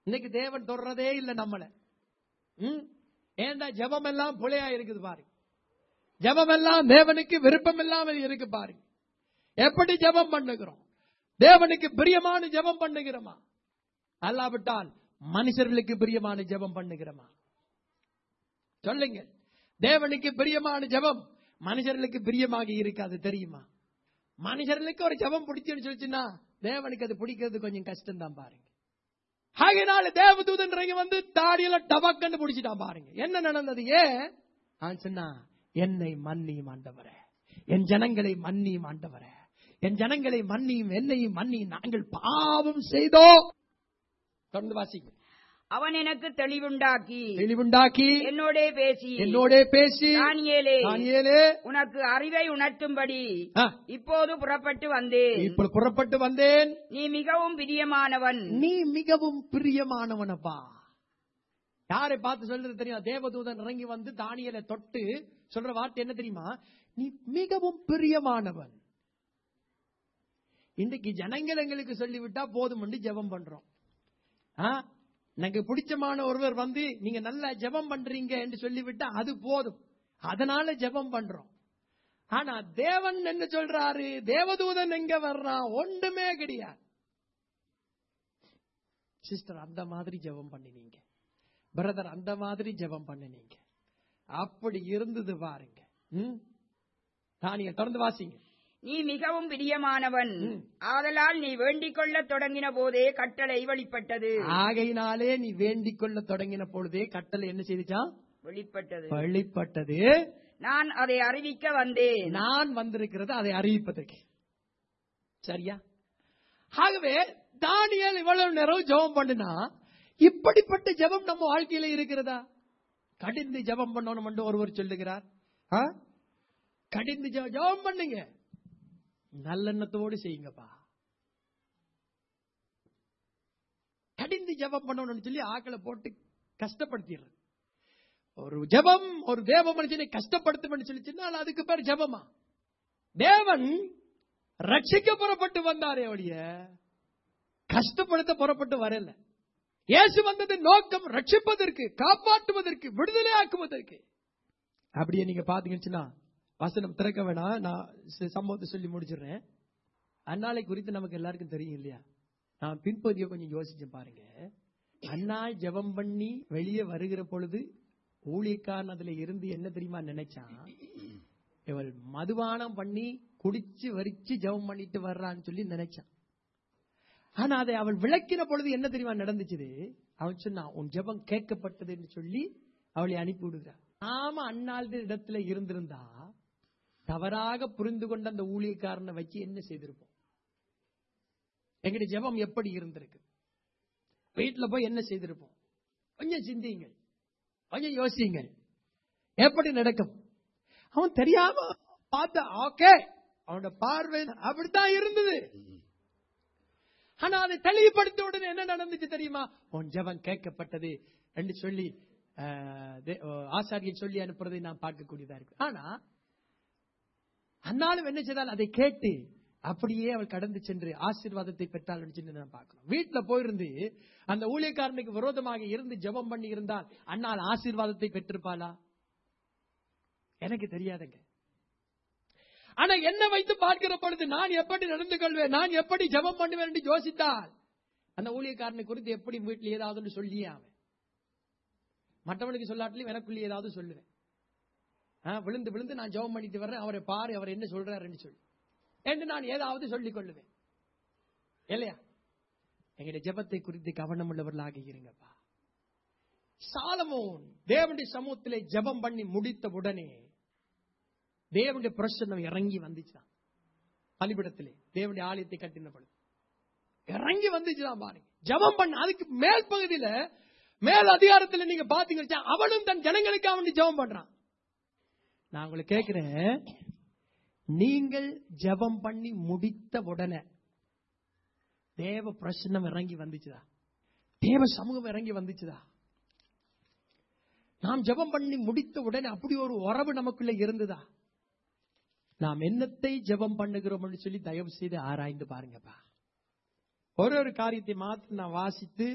இன்னைக்கு தேவன் தொடர்றதே இல்லை நம்மள ம்? ஏன்டா ஜெபம் எல்லாம் புலையா இருக்குது பாருங்க ஜெபம் எல்லாம் தேவனுக்கு விருப்பம் இல்லாமல் இருக்கு பாருங்க எப்படி ஜெபம் பண்ணுகிறோம் தேவனுக்கு பிரியமான ஜெபம் பண்ணுகிறோமா அல்லாவிட்டால் மனுஷர்களுக்கு பிரியமான ஜெபம் பண்ணுகிறோமா சொல்லுங்க தேவனுக்கு பிரியமான ஜெபம் மனுஷர்களுக்கு பிரியமாக இருக்காது தெரியுமா மனுஷர்களுக்கு ஒரு ஜெபம் பிடிச்சுன்னு சொல்லிச்சுன்னா தேவனுக்கு அது பிடிக்கிறது கொஞ்சம் கஷ்டம் தான் பாருங்க ஆகையினால தேவதூதன் இறங்கி வந்து தாடியில டபக்கன்னு பிடிச்சிட்டான் பாருங்க என்ன நடந்தது ஏன் அவன் சொன்னா என்னை மன்னியும் ஆண்டவரே என் ஜனங்களை மன்னியும் ஆண்டவரே என் ஜனங்களை மன்னியும் என்னையும் மன்னியும் நாங்கள் பாவம் செய்தோம் தொடர்ந்து வாசிங்க அவன் எனக்கு தெளிவுண்டாக்கி தெளிவுண்டாக்கி என்னோடே பேசி என்னோட பேசி தானியேலே தானியேலே உனக்கு அறிவை உணர்த்தும்படி ஆ, இப்போது புறப்பட்டு வந்தேன் இப்ப புறப்பட்டு வந்தேன் நீ மிகவும் பிரியமானவன் நீ மிகவும் பிரியமானவனப்பா யாரை பார்த்து சொல்றது தெரியும் தேவதூதன் இறங்கி வந்து தானியலை தொட்டு சொல்ற வார்த்தை என்ன தெரியுமா நீ மிகவும் பிரியமானவன் இன்னைக்கு ஜனங்கள் எங்களுக்கு சொல்லிவிட்டா போதும் ஜெபம் பண்றோம் ஆ? எனக்கு பிடிச்சமான ஒருவர் வந்து நீங்க நல்ல ஜெபம் பண்றீங்க என்று சொல்லிவிட்டா அது போதும் அதனால ஜெபம் பண்றோம் ஆனா தேவன் என்ன சொல்றாரு தேவதூதன் எங்க வர்றான் ஒன்றுமே கிடையாது சிஸ்டர் அந்த மாதிரி ஜெபம் பண்ணினீங்க பிரதர் அந்த மாதிரி ஜெபம் பண்ணினீங்க அப்படி இருந்தது பாருங்க ம்? தானிய தொடர்ந்து வாசிங்க நீ மிகவும் பிரியமானவன் ம். ஆதலால் நீ வேண்டிக் கொள்ளத் தொடங்கின போதே கட்டளை வெளிப்பட்டது ஆகையினாலே நீ வேண்டிக் கொள்ள தொடங்கின பொழுதே கட்டளை என்ன செய்துச்சான் வெளிப்பட்டது வெளிப்பட்டது நான் அதை அறிவிக்க வந்தேன் நான் வந்திருக்கிறது அதை அறிவிப்பதற்கு சரியா ஆகவே தானியல் இவ்வளவு நேரம் ஜெபம் பண்ணுனா இப்படிப்பட்ட ஜெபம் நம்ம வாழ்க்கையில இருக்கிறதா கடிந்து ஜெபம் பண்ணணும் என்று ஒருவர் சொல்லுகிறார் ஆ? கடிந்து ஜெபம் ஜெபம் பண்ணுங்க நல்லெண்ணத்தோடு செய்யுங்கப்பா கடிந்து ஜெபம் பண்ணணும்னு சொல்லி ஆக்களை போட்டு கஷ்டப்படுத்திடுறது ஒரு ஜெபம் ஒரு தேவ மனுஷனை கஷ்டப்படுத்தும் சொல்லி சொன்னால் அதுக்கு பேர் ஜெபமா தேவன் ரட்சிக்க புறப்பட்டு வந்தாரே ஒழிய கஷ்டப்படுத்த புறப்பட்டு வரல இயேசு வந்தது நோக்கம் ரட்சிப்பதற்கு காப்பாற்றுவதற்கு விடுதலையாக்குவதற்கு அப்படியே நீங்க பாத்தீங்கன்னா வசனம் திறக்க வேணாம் நான் சி- சம்பவத்தை சொல்லி முடிச்சிடுறேன் அந்நாளை குறித்து நமக்கு எல்லாருக்கும் தெரியும் இல்லையா நான் பின்பகுதியை கொஞ்சம் யோசிச்சு பாருங்க அந்நாள் ஜெபம் பண்ணி வெளியே வருகிற பொழுது ஊழியக்காரன் அதுல இருந்து என்ன தெரியுமா நினைச்சான் இவள் மதுபானம் பண்ணி குடிச்சு வரிச்சு ஜெபம் பண்ணிட்டு வர்றான்னு சொல்லி நினைச்சான் ஆனா அதை அவள் விளக்கின பொழுது என்ன தெரியுமா நடந்துச்சு அவன் சொன்னான் உன் ஜெபம் கேட்கப்பட்டதுன்னு சொல்லி அவளை அனுப்பி விடுகிறார் நாம அந்நாள் இடத்துல இருந்திருந்தா தவறாக புரிந்து கொண்ட அந்த ஊழியக்காரனை வச்சு என்ன செய்திருப்போம் எங்களுடைய ஜெபம் எப்படி இருந்திருக்கு வீட்டுல போய் என்ன செய்திருப்போம் கொஞ்சம் சிந்தியுங்கள் கொஞ்சம் யோசியுங்கள் எப்படி நடக்கும் அவன் தெரியாம பார்த்த ஓகே அவனோட பார்வை அப்படித்தான் இருந்தது ஆனா அதை தெளிவுபடுத்த உடனே என்ன நடந்துச்சு தெரியுமா உன் ஜெபம் கேட்கப்பட்டது என்று சொல்லி ஆஹ், தே- ஆசாரியன் சொல்லி அனுப்புறதை நான் பார்க்கக்கூடியதா இருக்கு ஆனா அன்னாலும் என்ன செய்தால் அதை கேட்டு அப்படியே அவள் கடந்து சென்று ஆசீர்வாதத்தை பெற்றாள் சொல்லி நான் பார்க்கணும் வீட்டுல போயிருந்து அந்த ஊழியக்காரனுக்கு விரோதமாக இருந்து ஜெபம் பண்ணி இருந்தால் அன்னால் ஆசீர்வாதத்தை பெற்றிருப்பாளா எனக்கு தெரியாதுங்க ஆனா என்ன வைத்து பார்க்கிற பொழுது நான் எப்படி நடந்து கொள்வேன் நான் எப்படி ஜெபம் பண்ணுவேன் என்று யோசித்தால் அந்த ஊழியக்காரனை குறித்து எப்படி வீட்டில் ஏதாவது ஒன்று சொல்லியே அவன் மற்றவனுக்கு சொல்லாட்டிலும் எனக்குள்ளே ஏதாவது சொல்லுவேன் ஆ, விழுந்து விழுந்து நான் ஜெபம் பண்ணிட்டு வர்றேன் அவரை பாரு அவர் என்ன சொல்றாருன்னு சொல்லி என்று நான் ஏதாவது சொல்லிக் கொள்ளுவேன் இல்லையா எங்களுடைய ஜெபத்தை குறித்து கவனம் உள்ளவர்களாக இருங்கப்பா சாலமோன் தேவனுடைய சமூகத்திலே ஜெபம் பண்ணி முடித்த உடனே தேவனுடைய பிரசன்னம் இறங்கி வந்துச்சுதான் பலிபிடத்திலே தேவனுடைய ஆலயத்தை கட்டின பொழுது இறங்கி வந்துச்சுதான் பாருங்க ஜெபம் பண்ண அதுக்கு மேல் பகுதியில மேல் அதிகாரத்துல நீங்க பாத்தீங்கன்னா அவனும் தன் ஜனங்களுக்கு அவன் ஜெபம் பண்றான் நான் உங்களை கேட்கிறேன் நீங்கள் ஜெபம் பண்ணி முடித்த உடனே தேவ பிரசன்னம் இறங்கி வந்துச்சுதா தேவ சமூகம் இறங்கி வந்துச்சுதா நாம் ஜெபம் பண்ணி முடித்த உடனே அப்படி ஒரு உறவு நமக்குள்ள இருந்ததா நாம் என்னத்தை ஜெபம் பண்ணுகிறோம்னு சொல்லி தயவு செய்து ஆராய்ந்து பாருங்கப்பா ஒரு ஒரு காரியத்தை மாத்தி நான் வாசித்து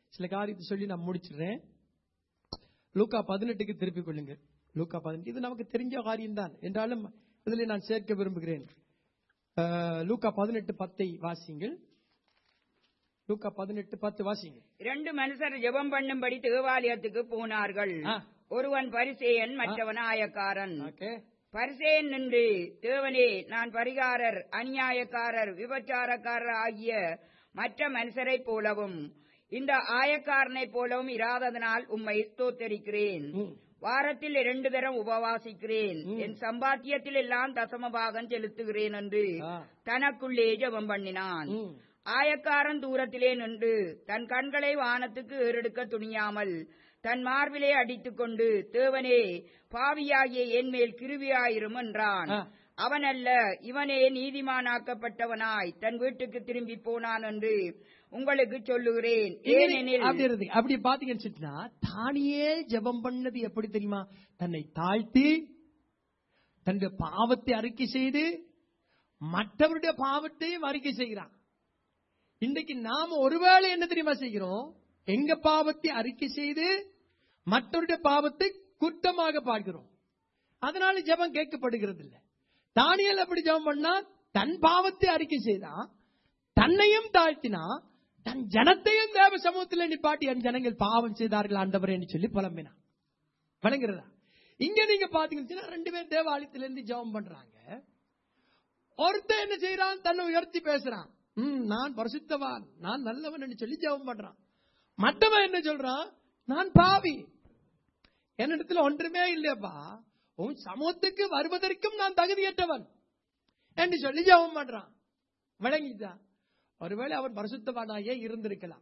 சில காரியத்தை சொல்லி நான் முடிச்சிடுறேன் லூக்கா பதினெட்டுக்கு திருப்பிக் கொள்ளுங்க லூக்கா பதினெட்டு இது நமக்கு தெரிஞ்ச காரியம்தான் என்றாலும் இதில் நான் சேர்க்க விரும்புகிறேன் அஹ், லூக்கா பதினெட்டு பத்தை வாசிங்கள் லூக்கா பதினெட்டு பத்து வாசிங்க இரண்டு மனுஷர் ஜெபம் பண்ணும்படி தேவாலயத்துக்கு போனார்கள் ஆ. ஒருவன் பரிசேயன் மற்றவன் ஆயக்காரன் ஓகே பரிசேயன் நின்று தேவனே நான் பரிகாரர் அநியாயக்காரர் விபச்சாரக்காரர் ஆகிய மற்ற மனுஷரைப் போலவும் இந்த ஆயக்காரனைப் போலவும் இராததனால் உம்மை ஸ்தோத்தரிக்கிறேன் ம். வாரத்தில் இரண்டு தரம் உபவாசிக்கிறேன் என் சம்பாத்தியத்தில் எல்லாம் தசமபாகம் செலுத்துகிறேன் என்று ஆ. தனக்குள்ளே ஜெபம் பண்ணினான் ம். ஆயக்காரன் தூரத்திலே நின்று தன் கண்களை வானத்துக்கு ஏறெடுக்க துணியாமல் தன் மார்பிலே அடித்துக் கொண்டு தேவனே பாவியாகிய என் மேல் கிருவியாயிரும் என்றான் ஆ. அவனல்ல இவனே நீதிமானாக்கப்பட்டவனாய் தன் வீட்டுக்கு திரும்பி போனான் என்று உங்களுக்கு சொல்லுகிறேன் ஏனெனில் அப்படி இருக்கு அப்படி பாத்தீங்கன்னு வச்சுட்டுனா, தானியே ஜெபம் பண்ணது எப்படி தெரியுமா தன்னை தாழ்த்தி தன்னுடைய பாவத்தை அறிக்கை செய்து மற்றவருடைய பாவத்தையும் அறிக்கை செய்கிறான் இன்றைக்கு நாம ஒருவேளை என்ன தெரியுமா செய்கிறோம் எங்க பாவத்தை அறிக்கை செய்து மற்றவருடைய பாவத்தை குற்றமாக பார்க்கிறோம் அதனால ஜெபம் கேட்கப்படுகிறது இல்ல தானியல் அப்படி ஜெபம் பண்ணா தன் பாவத்தை அறிக்கை செய்தான் தன்னையும் தாழ்த்தினா தன் ஜனத்தையும் தேவ சமூகத்தில் நிப்பாட்டி என் ஜனங்கள் பாவம் செய்தார்கள் ஆண்டவர் என்று சொல்லி புலம்பினான் வணங்குறதா இங்க நீங்க பாத்தீங்கன்னா ரெண்டு பேர் தேவாலயத்திலிருந்து ஜெபம் பண்றாங்க ஒருத்தன் என்ன செய்யறான் தன்னை உயர்த்தி பேசுறான் ம், நான் பரிசுத்தவான் நான் நல்லவன் என்று சொல்லி ஜெபம் பண்றான் மற்றவன் என்ன சொல்றான் நான் பாவி என்னிடத்துல ஒன்றுமே இல்லையப்பா உன் சமூகத்துக்கு வருவதற்கும் நான் தகுதியற்றவன் என்று சொல்லி ஜெபம் பண்றான் விளங்கிட்டா ஒருவேளை அவன் பரிசுத்தவானாயே இருந்திருக்கலாம்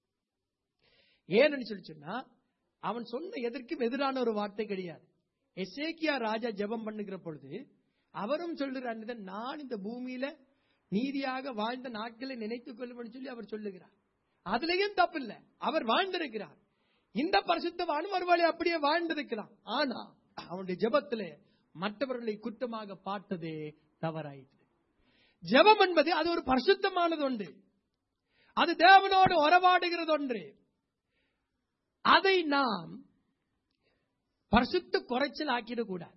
ஏன்னு சொல்லி சொன்னா அவன் சொன்ன எதற்கும் எதிரான ஒரு வார்த்தை கிடையாது எசேக்கியா ராஜா ஜெபம் பண்ணுகிற பொழுது அவரும் சொல்லுகிறார் "இதை நான் இந்த பூமியில நீதியாக வாழ்ந்த நாட்களை நினைத்துக் கொள்ளுவேன் சொல்லி அவர் சொல்லுகிறார் அதுலயும் தப்பில்லை அவர் வாழ்ந்திருக்கிறார் இந்த பரிசுத்தவானும் ஒருவேளை அப்படியே வாழ்ந்திருக்கலாம் ஆனா அவனுடைய ஜெபத்திலே மற்றவர்களை குற்றமாக பார்த்ததே தவறாயிற்று ஜெபம் என்பது அது ஒரு பரிசுத்தமானது ஒன்று அது தேவனோடு உறவாடுகிறது ஒன்று அதை நாம் பரிசுத்த குறைச்சல் ஆக்கிடக்கூடாது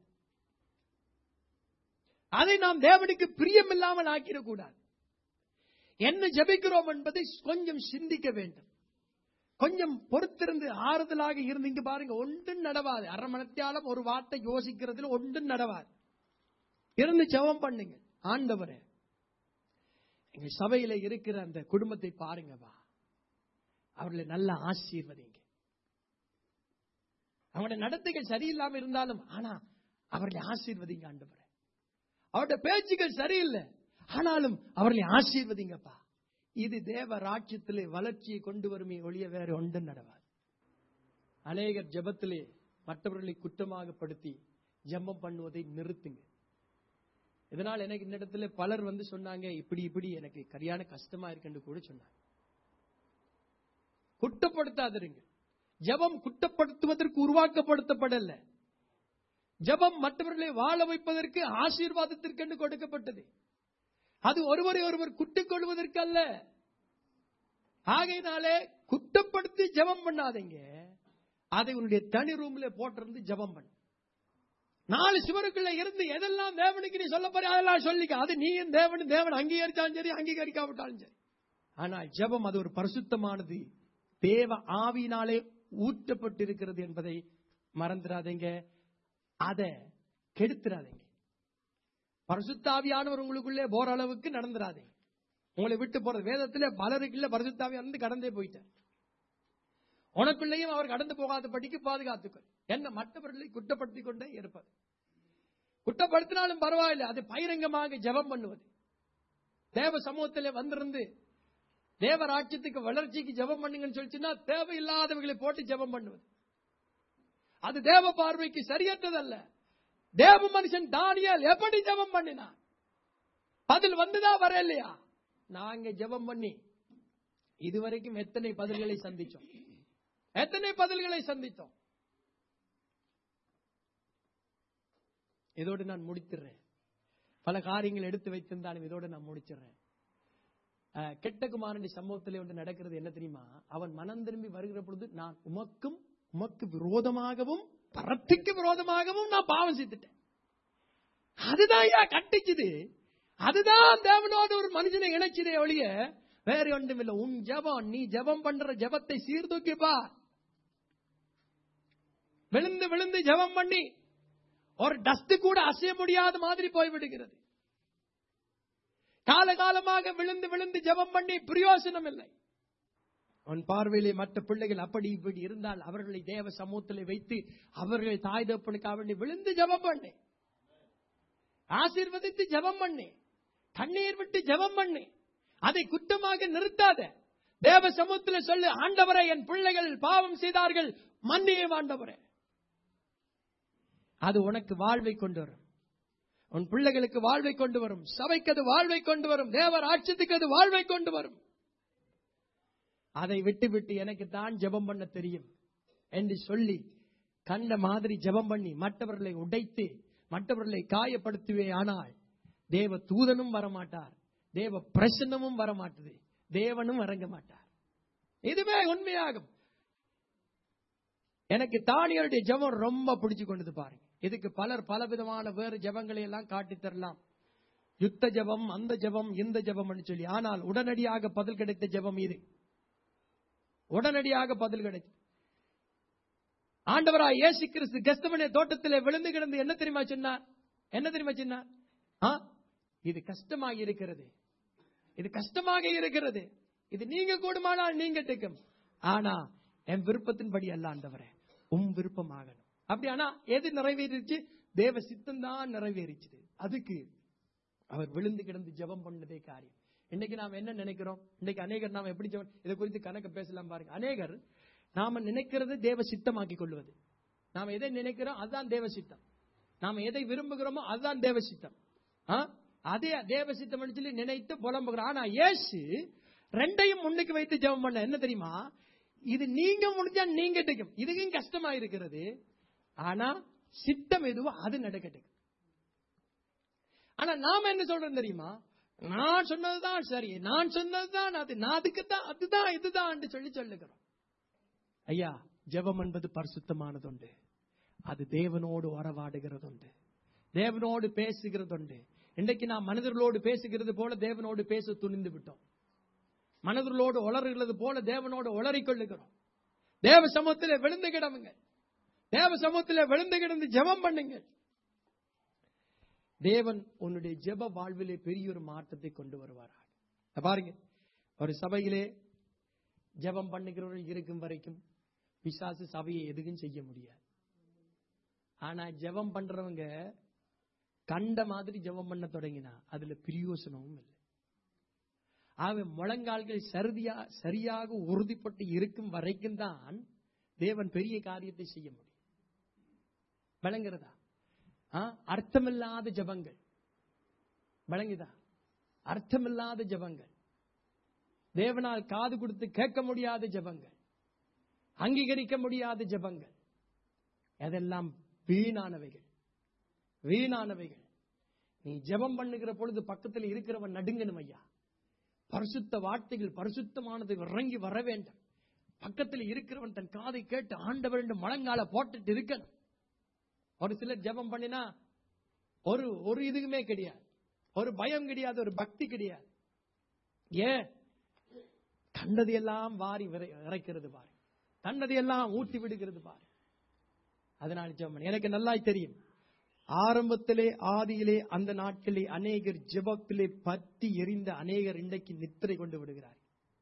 அதை நாம் தேவனுக்கு பிரியமில்லாமல் ஆக்கிடக்கூடாது என்ன ஜெபிக்கிறோம் என்பதை கொஞ்சம் சிந்திக்க வேண்டும் கொஞ்சம் பொறுத்திருந்து ஆறுதலாக இருந்து இங்க பாருங்க ஒன்றும் நடவாது அரை மணத்தியாலும் ஒரு வார்த்தை யோசிக்கிறதுல ஒன்றும் நடவாது இருந்து ஜெபம் பண்ணுங்க ஆண்டவரே எங்க சபையில இருக்கிற அந்த குடும்பத்தை பாருங்க வா அவர்களை நல்ல ஆசீர்வதிங்க அவங்களுடைய நடத்தைகள் சரியில்லாம இருந்தாலும் ஆனா அவர்களை ஆசீர்வதிங்க ஆண்டவரே அவருடைய பேச்சுகள் சரியில்லை ஆனாலும் அவர்களை ஆசீர்வதிங்கப்பா இது தேவ ராட்சியத்திலே வளர்ச்சியை கொண்டு வருமே ஒழிய வேற ஒன்றும் நடவாது அநேகர் ஜெபத்திலே மற்றவர்களை குற்றமாக படுத்தி ஜெபம் பண்ணுவதை நிறுத்துங்க இதனால் எனக்கு இந்த இடத்துல பலர் வந்து சொன்னாங்க இப்படி இப்படி எனக்கு சரியான கஷ்டமா இருக்குன்னு கூட சொன்னாங்க குற்றப்படுத்தாதிருங்க ஜெபம் குற்றப்படுத்துவதற்கு உருவாக்கப்படுத்தப்படல ஜெபம் மற்றவர்களை வாழ வைப்பதற்கு ஆசீர்வாதத்திற்கென்று கொடுக்கப்பட்டது அது ஒருவரை ஒருவர் குட்டிக் கொள்வதற்கு அல்ல ஆகையினாலே குற்றப்படுத்தி ஜெபம் பண்ணாதீங்க அதை உன்னுடைய தனி ரூம்ல போட்டிருந்து ஜெபம் பண்ணு நாலு சுவருக்குள்ள இருந்து எதெல்லாம் தேவனுக்கு நீ சொல்ல போற அதெல்லாம் சொல்லிக்க அது நீயும் தேவனும் தேவன் அங்கீகரிச்சாலும் சரி அங்கீகரிக்காவிட்டாலும் சரி ஆனால் ஜெபம் அது ஒரு பரிசுத்தமானது தேவ ஆவியினாலே ஊற்றப்பட்டிருக்கிறது என்பதை மறந்துடாதீங்க அதை கெடுத்துறாதீங்க பரிசுத்தாவியானவர் உங்களுக்குள்ளே போற அளவுக்கு நடந்துடாதீங்க உங்களை விட்டு போறது வேதத்திலே பலருக்குள்ள பரிசுத்தாவியானது கடந்தே போயிட்டார் உனக்குள்ளேயும் அவர் கடந்து போகாத படிக்கு பாதுகாத்துக்கள் என்ன மற்றவர்களை குற்றப்படுத்திக் கொண்டே இருப்பது குற்றப்படுத்தினாலும் பரவாயில்லை அது பகிரங்கமாக ஜெபம் பண்ணுவது தேவ சமூகத்திலே வந்திருந்து தேவ ராட்சியத்துக்கு வளர்ச்சிக்கு ஜெபம் பண்ணுங்கன்னு சொல்லிச்சுன்னா தேவையில்லாதவர்களை போட்டு ஜெபம் பண்ணுவது அது தேவ பார்வைக்கு சரியற்றதல்ல தேவ மனுஷன் தானியல் எப்படி ஜெபம் பண்ணினான் பதில் வந்துதா வர இல்லையா நாங்க ஜெபம் பண்ணி இதுவரைக்கும் எத்தனை பதில்களை சந்திச்சோம் எத்தனை பதில்களை சந்தித்தோம் இதோடு நான் முடித்துறேன் பல காரியங்கள் எடுத்து வைத்திருந்தாலும் இதோடு நான் முடிச்சிடுறேன் அஹ், கெட்ட குமாரனுடைய சம்பவத்திலே ஒன்று நடக்கிறது என்ன தெரியுமா அவன் மனம் திரும்பி வருகிற பொழுது நான் உமக்கும் உமக்கு விரோதமாகவும் பரத்துக்கு விரோதமாகவும் நான் பாவம் செய்துட்டேன் அதுதான் ஐயா கட்டிச்சுது அதுதான் தேவனோடு ஒரு மனுஷனை இணைச்சதே ஒழிய வேற ஒன்றும் இல்லை உன் ஜெபம் நீ ஜெபம் பண்ற ஜெபத்தை சீர்தூக்கி பார் விழுந்து விழுந்து ஜெபம் பண்ணி ஒரு டஸ்ட் கூட அசைய முடியாத மாதிரி போய்விடுகிறது காலகாலமாக விழுந்து விழுந்து ஜெபம் பண்ணி பிரயோசனம் இல்லை உன் பார்வையிலே மற்ற பிள்ளைகள் அப்படி இப்படி இருந்தால் அவர்களை தேவ சமூகத்திலே வைத்து அவர்களை தாய் தப்பனுக்காக வேண்டி விழுந்து ஜெபம் பண்ணு ஆசீர்வதித்து ஜெபம் பண்ணு கண்ணீர் விட்டு ஜெபம் பண்ணு அதை குற்றமாக நிறுத்தாத தேவ சமூகத்தில் சொல்லு ஆண்டவரை என் பிள்ளைகள் பாவம் செய்தார்கள் மன்னியும் ஆண்டவரே அது உனக்கு வாழ்வை கொண்டு வரும் உன் பிள்ளைகளுக்கு வாழ்வை கொண்டு வரும் சபைக்கு அது வாழ்வை கொண்டு வரும் தேவர் ஆட்சத்துக்கு அது வாழ்வை கொண்டு வரும் அதை விட்டு விட்டு எனக்கு தான் ஜெபம் பண்ண தெரியும் என்று சொல்லி கண்ட மாதிரி ஜெபம் பண்ணி மற்றவர்களை உடைத்து மற்றவர்களை காயப்படுத்துவே ஆனால் தேவ தூதனும் வரமாட்டார் தேவ பிரசன்னமும் வரமாட்டது தேவனும் இறங்க மாட்டார் இதுவே உண்மையாகும் எனக்கு தானியருடைய ஜெபம் ரொம்ப பிடிச்சு கொண்டது பாருங்க இதுக்கு பலர் பல விதமான வேறு ஜெபங்களை எல்லாம் காட்டி தரலாம் யுத்த ஜெபம் அந்த ஜெபம் இந்த ஜெபம் சொல்லி ஆனால் உடனடியாக பதில் கிடைத்த ஜெபம் இது உடனடியாக பதில் கிடைத்தது ஆண்டவராய் இயேசு கிறிஸ்து கெஸ்தமனே தோட்டத்திலே விழுந்து கிடந்து என்ன தெரியுமா சொன்னார் என்ன தெரியுமா சொன்னார் ஆ? இது கஷ்டமாக இருக்கிறது இது கஷ்டமாக இருக்கிறது இது நீங்க கூடுமானால் நீங்க டெக்கும் ஆனா என் விருப்பத்தின்படி அல்ல ஆண்டவரே உம் விருப்பமாகணும் அப்படி ஆனா எது நிறைவேறிச்சு தேவ சித்தம் தான் நிறைவேறிச்சுது அதுக்கு அவர் விழுந்து கிடந்து ஜெபம் பண்ணதே காரியம் இன்னைக்கு நாம் என்ன நினைக்கிறோம் இன்னைக்கு அநேகர் நாம் எப்படி ஜெபம் இதை குறித்து கணக்கு பேசலாம் பாருங்க அநேகர் நாம நினைக்கிறது தேவ சித்தமாக்கிக் கொள்வது நாம எதை நினைக்கிறோம் அதுதான் தேவ சித்தம் நாம எதை விரும்புகிறோமோ அதுதான் தேவ சித்தம் ஆ? அதே தேவ சித்தம் சொல்லி நினைத்து புலம்புகிறோம் ஆனா இயேசு ரெண்டையும் முன்னுக்கு வைத்து ஜெபம் பண்ண என்ன தெரியுமா இது நீங்க முடிஞ்சா நீங்க கிடைக்கும் இதுக்கும் கஷ்டமா இருக்கிறது ஆனா சித்தம் எதுவோ அது நடக்கட்டும் ஆனா நாம என்ன சொல்றோம் தெரியுமா நான் சொன்னதுதான் சரி நான் சொன்னதுதான் அது நான் அதுக்குத்தான் அதுதான் இதுதான் சொல்லி சொல்லுகிறோம் ஐயா ஜெபம் என்பது பரிசுத்தமானதுண்டு அது தேவனோடு உறவாடுகிறதுண்டு தேவனோடு பேசுகிறதுண்டு இன்றைக்கு நாம் மனிதர்களோடு பேசுகிறது போல தேவனோடு பேச துணிந்து விட்டோம் மனிதர்களோடு உளறுகிறது போல தேவனோடு உளறிக் கொள்ளுகிறோம் தேவ சமூகத்திலே விழுந்து கிடவுங்க தேவ சமூகத்திலே விழுந்து கிடந்து ஜெபம் பண்ணுங்கள் தேவன் உன்னுடைய ஜெப வாழ்விலே பெரிய ஒரு மாற்றத்தை கொண்டு வருவாராக இத பாருங்க ஒரு சபையிலே ஜெபம் பண்ணுகிறவர்கள் இருக்கும் வரைக்கும் பிசாசு சபையை எதுவும் செய்ய முடியாது ஆனா ஜெபம் பண்றவங்க கண்ட மாதிரி ஜெபம் பண்ண தொடங்கினா அதுல பிரியோசனமும் இல்லை ஆக முழங்கால்கள் சரியா சரியாக உறுதிப்பட்டு இருக்கும் வரைக்கும் தான் தேவன் பெரிய காரியத்தை செய்ய முடியும் விளங்குறதா ஆ? அர்த்தமில்லாத ஜபங்கள் விளங்குதா அர்த்தமில்லாத ஜபங்கள் தேவனால் காது கொடுத்து கேட்க முடியாத ஜபங்கள் அங்கீகரிக்க முடியாத ஜபங்கள் அதெல்லாம் வீணானவைகள் வீணானவைகள் நீ ஜெபம் பண்ணுகிற பொழுது பக்கத்தில் இருக்கிறவன் நடுங்கணும் ஐயா பரிசுத்த வார்த்தைகள் பரிசுத்தமானது இறங்கி வர வேண்டும் பக்கத்தில் இருக்கிறவன் தன் காதை கேட்டு ஆண்டவர் என்று முழங்கால போட்டுட்டு இருக்கணும் ஒரு சிலர் ஜெபம் பண்ணினா ஒரு ஒரு இதுக்குமே கிடையாது ஒரு பயம் கிடையாது ஒரு பக்தி கிடையாது ஏன் கண்டதையெல்லாம் வாரி விரை- இறைக்கிறது பாரு கண்டதையெல்லாம் ஊட்டி விடுகிறது பாரு அதனால ஜெபம் பண்ணு. எனக்கு நல்லாய் தெரியும் ஆரம்பத்திலே ஆதியிலே அந்த நாட்களிலே அநேகர் ஜெபத்திலே பற்றி எரிந்த அநேகர் இன்றைக்கு நித்திரை கொண்டு விடுகிறார்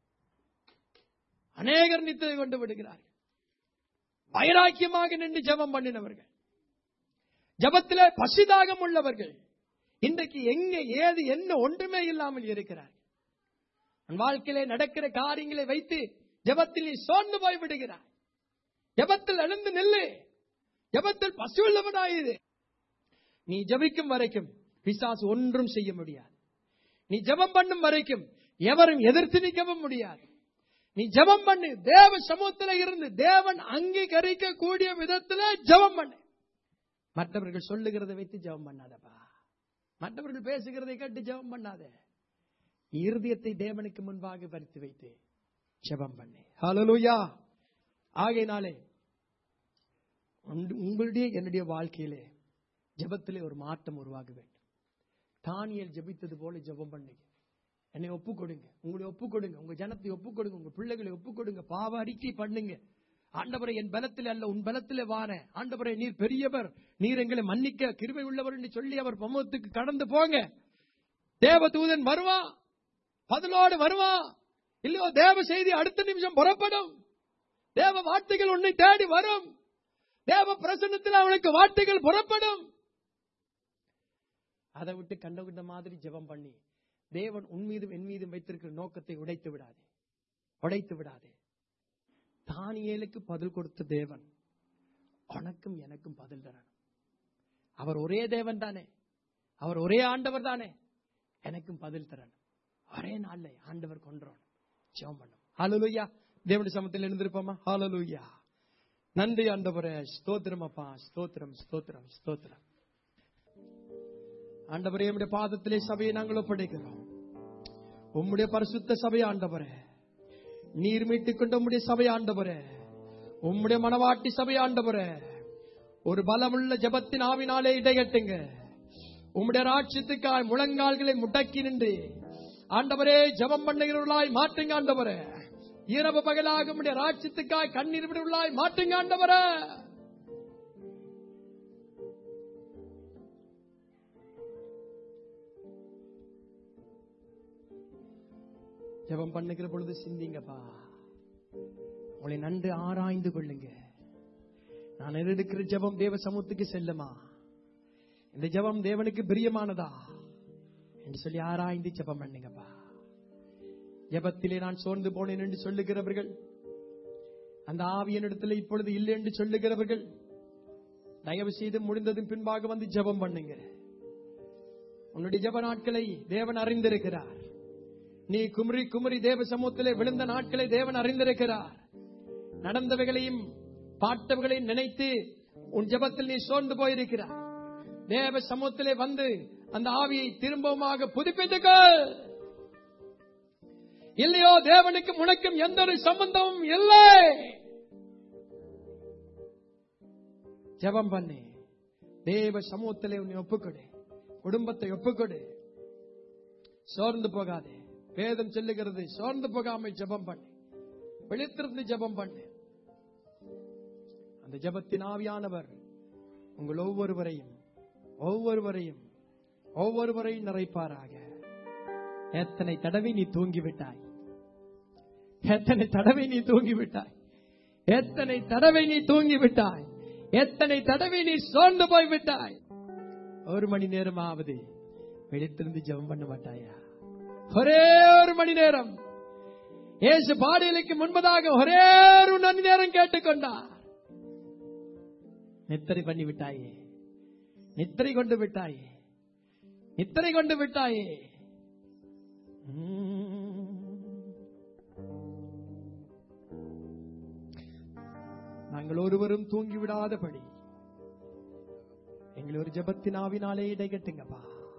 அநேகர் நித்திரை கொண்டு விடுகிறார்கள் வைராக்கியமாக நின்று ஜெபம் பண்ணினவர்கள் ஜெபத்திலே பசிதாகம் உள்ளவர்கள் இன்றைக்கு எங்க ஏது என்ன ஒன்றுமே இல்லாமல் இருக்கிறார் உன் வாழ்க்கையிலே நடக்கிற காரியங்களை வைத்து ஜெபத்தில் நீ சோர்ந்து போய் விடுகிறாய் ஜெபத்தில் எழுந்து நில்லு ஜெபத்தில் பசியுள்ளவனாயிரு நீ ஜெபிக்கும் வரைக்கும் பிசாசு ஒன்றும் செய்ய முடியாது நீ ஜெபம் பண்ணும் வரைக்கும் எவரும் எதிர்த்து நிற்கவும் முடியாது நீ ஜெபம் பண்ணு தேவ சமூகத்தில் இருந்து தேவன் அங்கீகரிக்க கூடிய விதத்துல ஜெபம் பண்ணு மற்றவர்கள் சொல்லுகிறதை வைத்து ஜெபம் பண்ணாதப்பா மற்றவர்கள் பேசுகிறதை கேட்டு ஜெபம் பண்ணாதே இருதயத்தை தேவனுக்கு முன்பாக பறித்து வைத்து ஜெபம் பண்ணு ஹalleluya ஆகையினாலே உண்டு- உங்களுடைய என்னுடைய வாழ்க்கையிலே ஜெபத்திலே ஒரு மாற்றம் உருவாக வேண்டும் தானியல் ஜெபித்தது போல ஜெபம் பண்ணுங்க என்னை ஒப்பு கொடுங்க உங்களை ஒப்பு கொடுங்க உங்க ஜனத்தை ஒப்பு கொடுங்க உங்க பிள்ளைகளை ஒப்பு கொடுங்க பாவ அறிக்கை பண்ணுங்க ஆண்டவரை என் பலத்தில் அல்ல உன் பலத்திலே வாரேன் ஆண்டவரை நீர் பெரியவர் நீர் எங்களை மன்னிக்க கிருபை உள்ளவர் என்று சொல்லி அவர் பமுகத்துக்கு கடந்து போங்க தேவதூதன் வருவான் பதிலோடு வருவான் இல்லையோ தேவ செய்தி அடுத்த நிமிஷம் புறப்படும் தேவ வார்த்தைகள் உன்னை தேடி வரும் தேவ பிரசன்னத்தில் அவனுக்கு வார்த்தைகள் புறப்படும் அதை விட்டு கண்டவிட்ட மாதிரி ஜெபம் பண்ணி தேவன் உன் மீதும் என் மீதும் வைத்திருக்கிற நோக்கத்தை உடைத்து விடாதே உடைத்து விடாதே தானியேலுக்கு பதில் கொடுத்த தேவன் உனக்கும் எனக்கும் பதில் தரணும் அவர் ஒரே தேவன் தானே அவர் ஒரே ஆண்டவர் தானே எனக்கும் பதில் தரணும் ஒரே நாள்ல ஆண்டவர் கொன்றோம் ஜெபம் பண்ணும் ஹalleluya தேவனுடைய சமத்தில் எழுந்திருப்போமா ஹalleluya நன்றி ஆண்டவரே ஸ்தோத்திரம் அப்பா ஸ்தோத்திரம் ஸ்தோத்திரம் ஸ்தோத்திரம் ஆண்டவரே உம்முடைய பாதத்திலே சபையை நாங்கள் ஒப்படைக்கிறோம் உம்முடைய பரிசுத்த சபை ஆண்டவரே நீர் மீட்டுக் கொண்ட உம்முடைய சபை ஆண்டவரே உம்முடைய மனவாட்டி சபை ஆண்டவரே ஒரு பலமுள்ள ஜெபத்தின் ஆவினாலே இடைகட்டுங்க உம்முடைய ராட்சியத்துக்காய் முழங்கால்களை முடக்கி நின்று ஆண்டவரே ஜெபம் பண்ணுகிறவர்களாய் மாற்றுங்க ஆண்டவரே இரவு பகலாக உம்முடைய ராட்சியத்துக்காய் கண்ணீர் விடுவர்களாய் மாற்றுங்க ஆண்டவரே ஜெபம் பண்ணுகிற பொழுது சிந்திங்கப்பா உங்களை நன்று ஆராய்ந்து கொள்ளுங்க நான் எடுக்கிற ஜெபம் தேவ சமூகத்துக்கு செல்லுமா இந்த ஜெபம் தேவனுக்கு பிரியமானதா என்று சொல்லி ஆராய்ந்து ஜெபம் பண்ணுங்கப்பா ஜெபத்திலே நான் சோர்ந்து போனேன் என்று சொல்லுகிறவர்கள் அந்த ஆவியனிடத்தில் இப்பொழுது இல்லை என்று சொல்லுகிறவர்கள் தயவு செய்து முடிந்ததும் பின்பாக வந்து ஜெபம் பண்ணுங்க உன்னுடைய ஜெப நாட்களை தேவன் அறிந்திருக்கிறார் நீ குமரி குமரி தேவ சமூகத்திலே விழுந்த நாட்களை தேவன் அறிந்திருக்கிறார் நடந்தவைகளையும் பாட்டவைகளையும் நினைத்து உன் ஜெபத்தில் நீ சோர்ந்து போயிருக்கிறார் தேவ சமூகத்திலே வந்து அந்த ஆவியை திரும்பவுமாக புதுப்பித்துக்கள் இல்லையோ தேவனுக்கும் உனக்கும் எந்த ஒரு சம்பந்தமும் இல்லை ஜெபம் பண்ணு தேவ சமூகத்திலே உன்னை ஒப்புக்கொடு குடும்பத்தை ஒப்புக்கொடு சோர்ந்து போகாதே வேதம் சொல்லுகிறது சோர்ந்து போகாமல் ஜெபம் பண்ணு விழித்திருந்து ஜெபம் பண்ணு அந்த ஜெபத்தின் ஆவியானவர் உங்கள் ஒவ்வொருவரையும் ஒவ்வொருவரையும் ஒவ்வொருவரையும் நிறைப்பாராக எத்தனை தடவை நீ தூங்கிவிட்டாய் எத்தனை தடவை நீ தூங்கிவிட்டாய் எத்தனை தடவை நீ தூங்கிவிட்டாய் எத்தனை தடவை நீ சோர்ந்து போய்விட்டாய் ஒரு மணி நேரமாவது விழித்திருந்து ஜெபம் பண்ண மாட்டாயா ஒரே ஒரு மணி நேரம் இயேசு பாடியலுக்கு முன்பதாக ஒரே ஒரு மணி நேரம் கேட்டுக்கொண்டார் நித்திரை பண்ணி விட்டாயே நித்திரை கொண்டு விட்டாயே நித்திரை கொண்டு விட்டாயே உம். நாங்கள் ஒருவரும் தூங்கி விடாதபடி எங்களை ஒரு ஜெபத்தின் ஆவினாலே இடைகட்டுங்கப்பா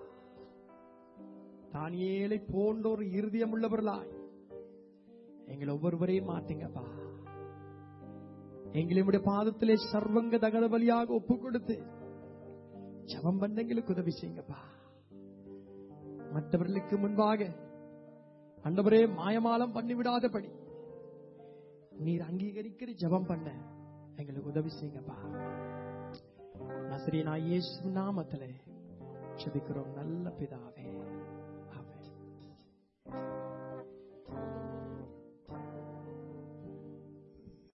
தானியேலை போன்ற ஒரு இருதயம் உள்ளவர்களாய் எங்களை ஒவ்வொருவரையும் மாட்டுங்கப்பா எங்களுடைய பாதத்திலே சர்வங்க தகன பலியாக ஒப்பு கொடுத்து ஜபம் பண்ண எங்களுக்கு உதவி செய்யுங்கப்பா மற்றவர்களுக்கு முன்பாக அண்டவரே மாயமாலம் பண்ணிவிடாதபடி நீர் அங்கீகரிக்கிற ஜபம் பண்ண எங்களுக்கு உதவி செய்யுங்கப்பா நசரியனா இயேசு நாமத்திலே ஜெபிக்கிறோம் நல்ல பிதாவே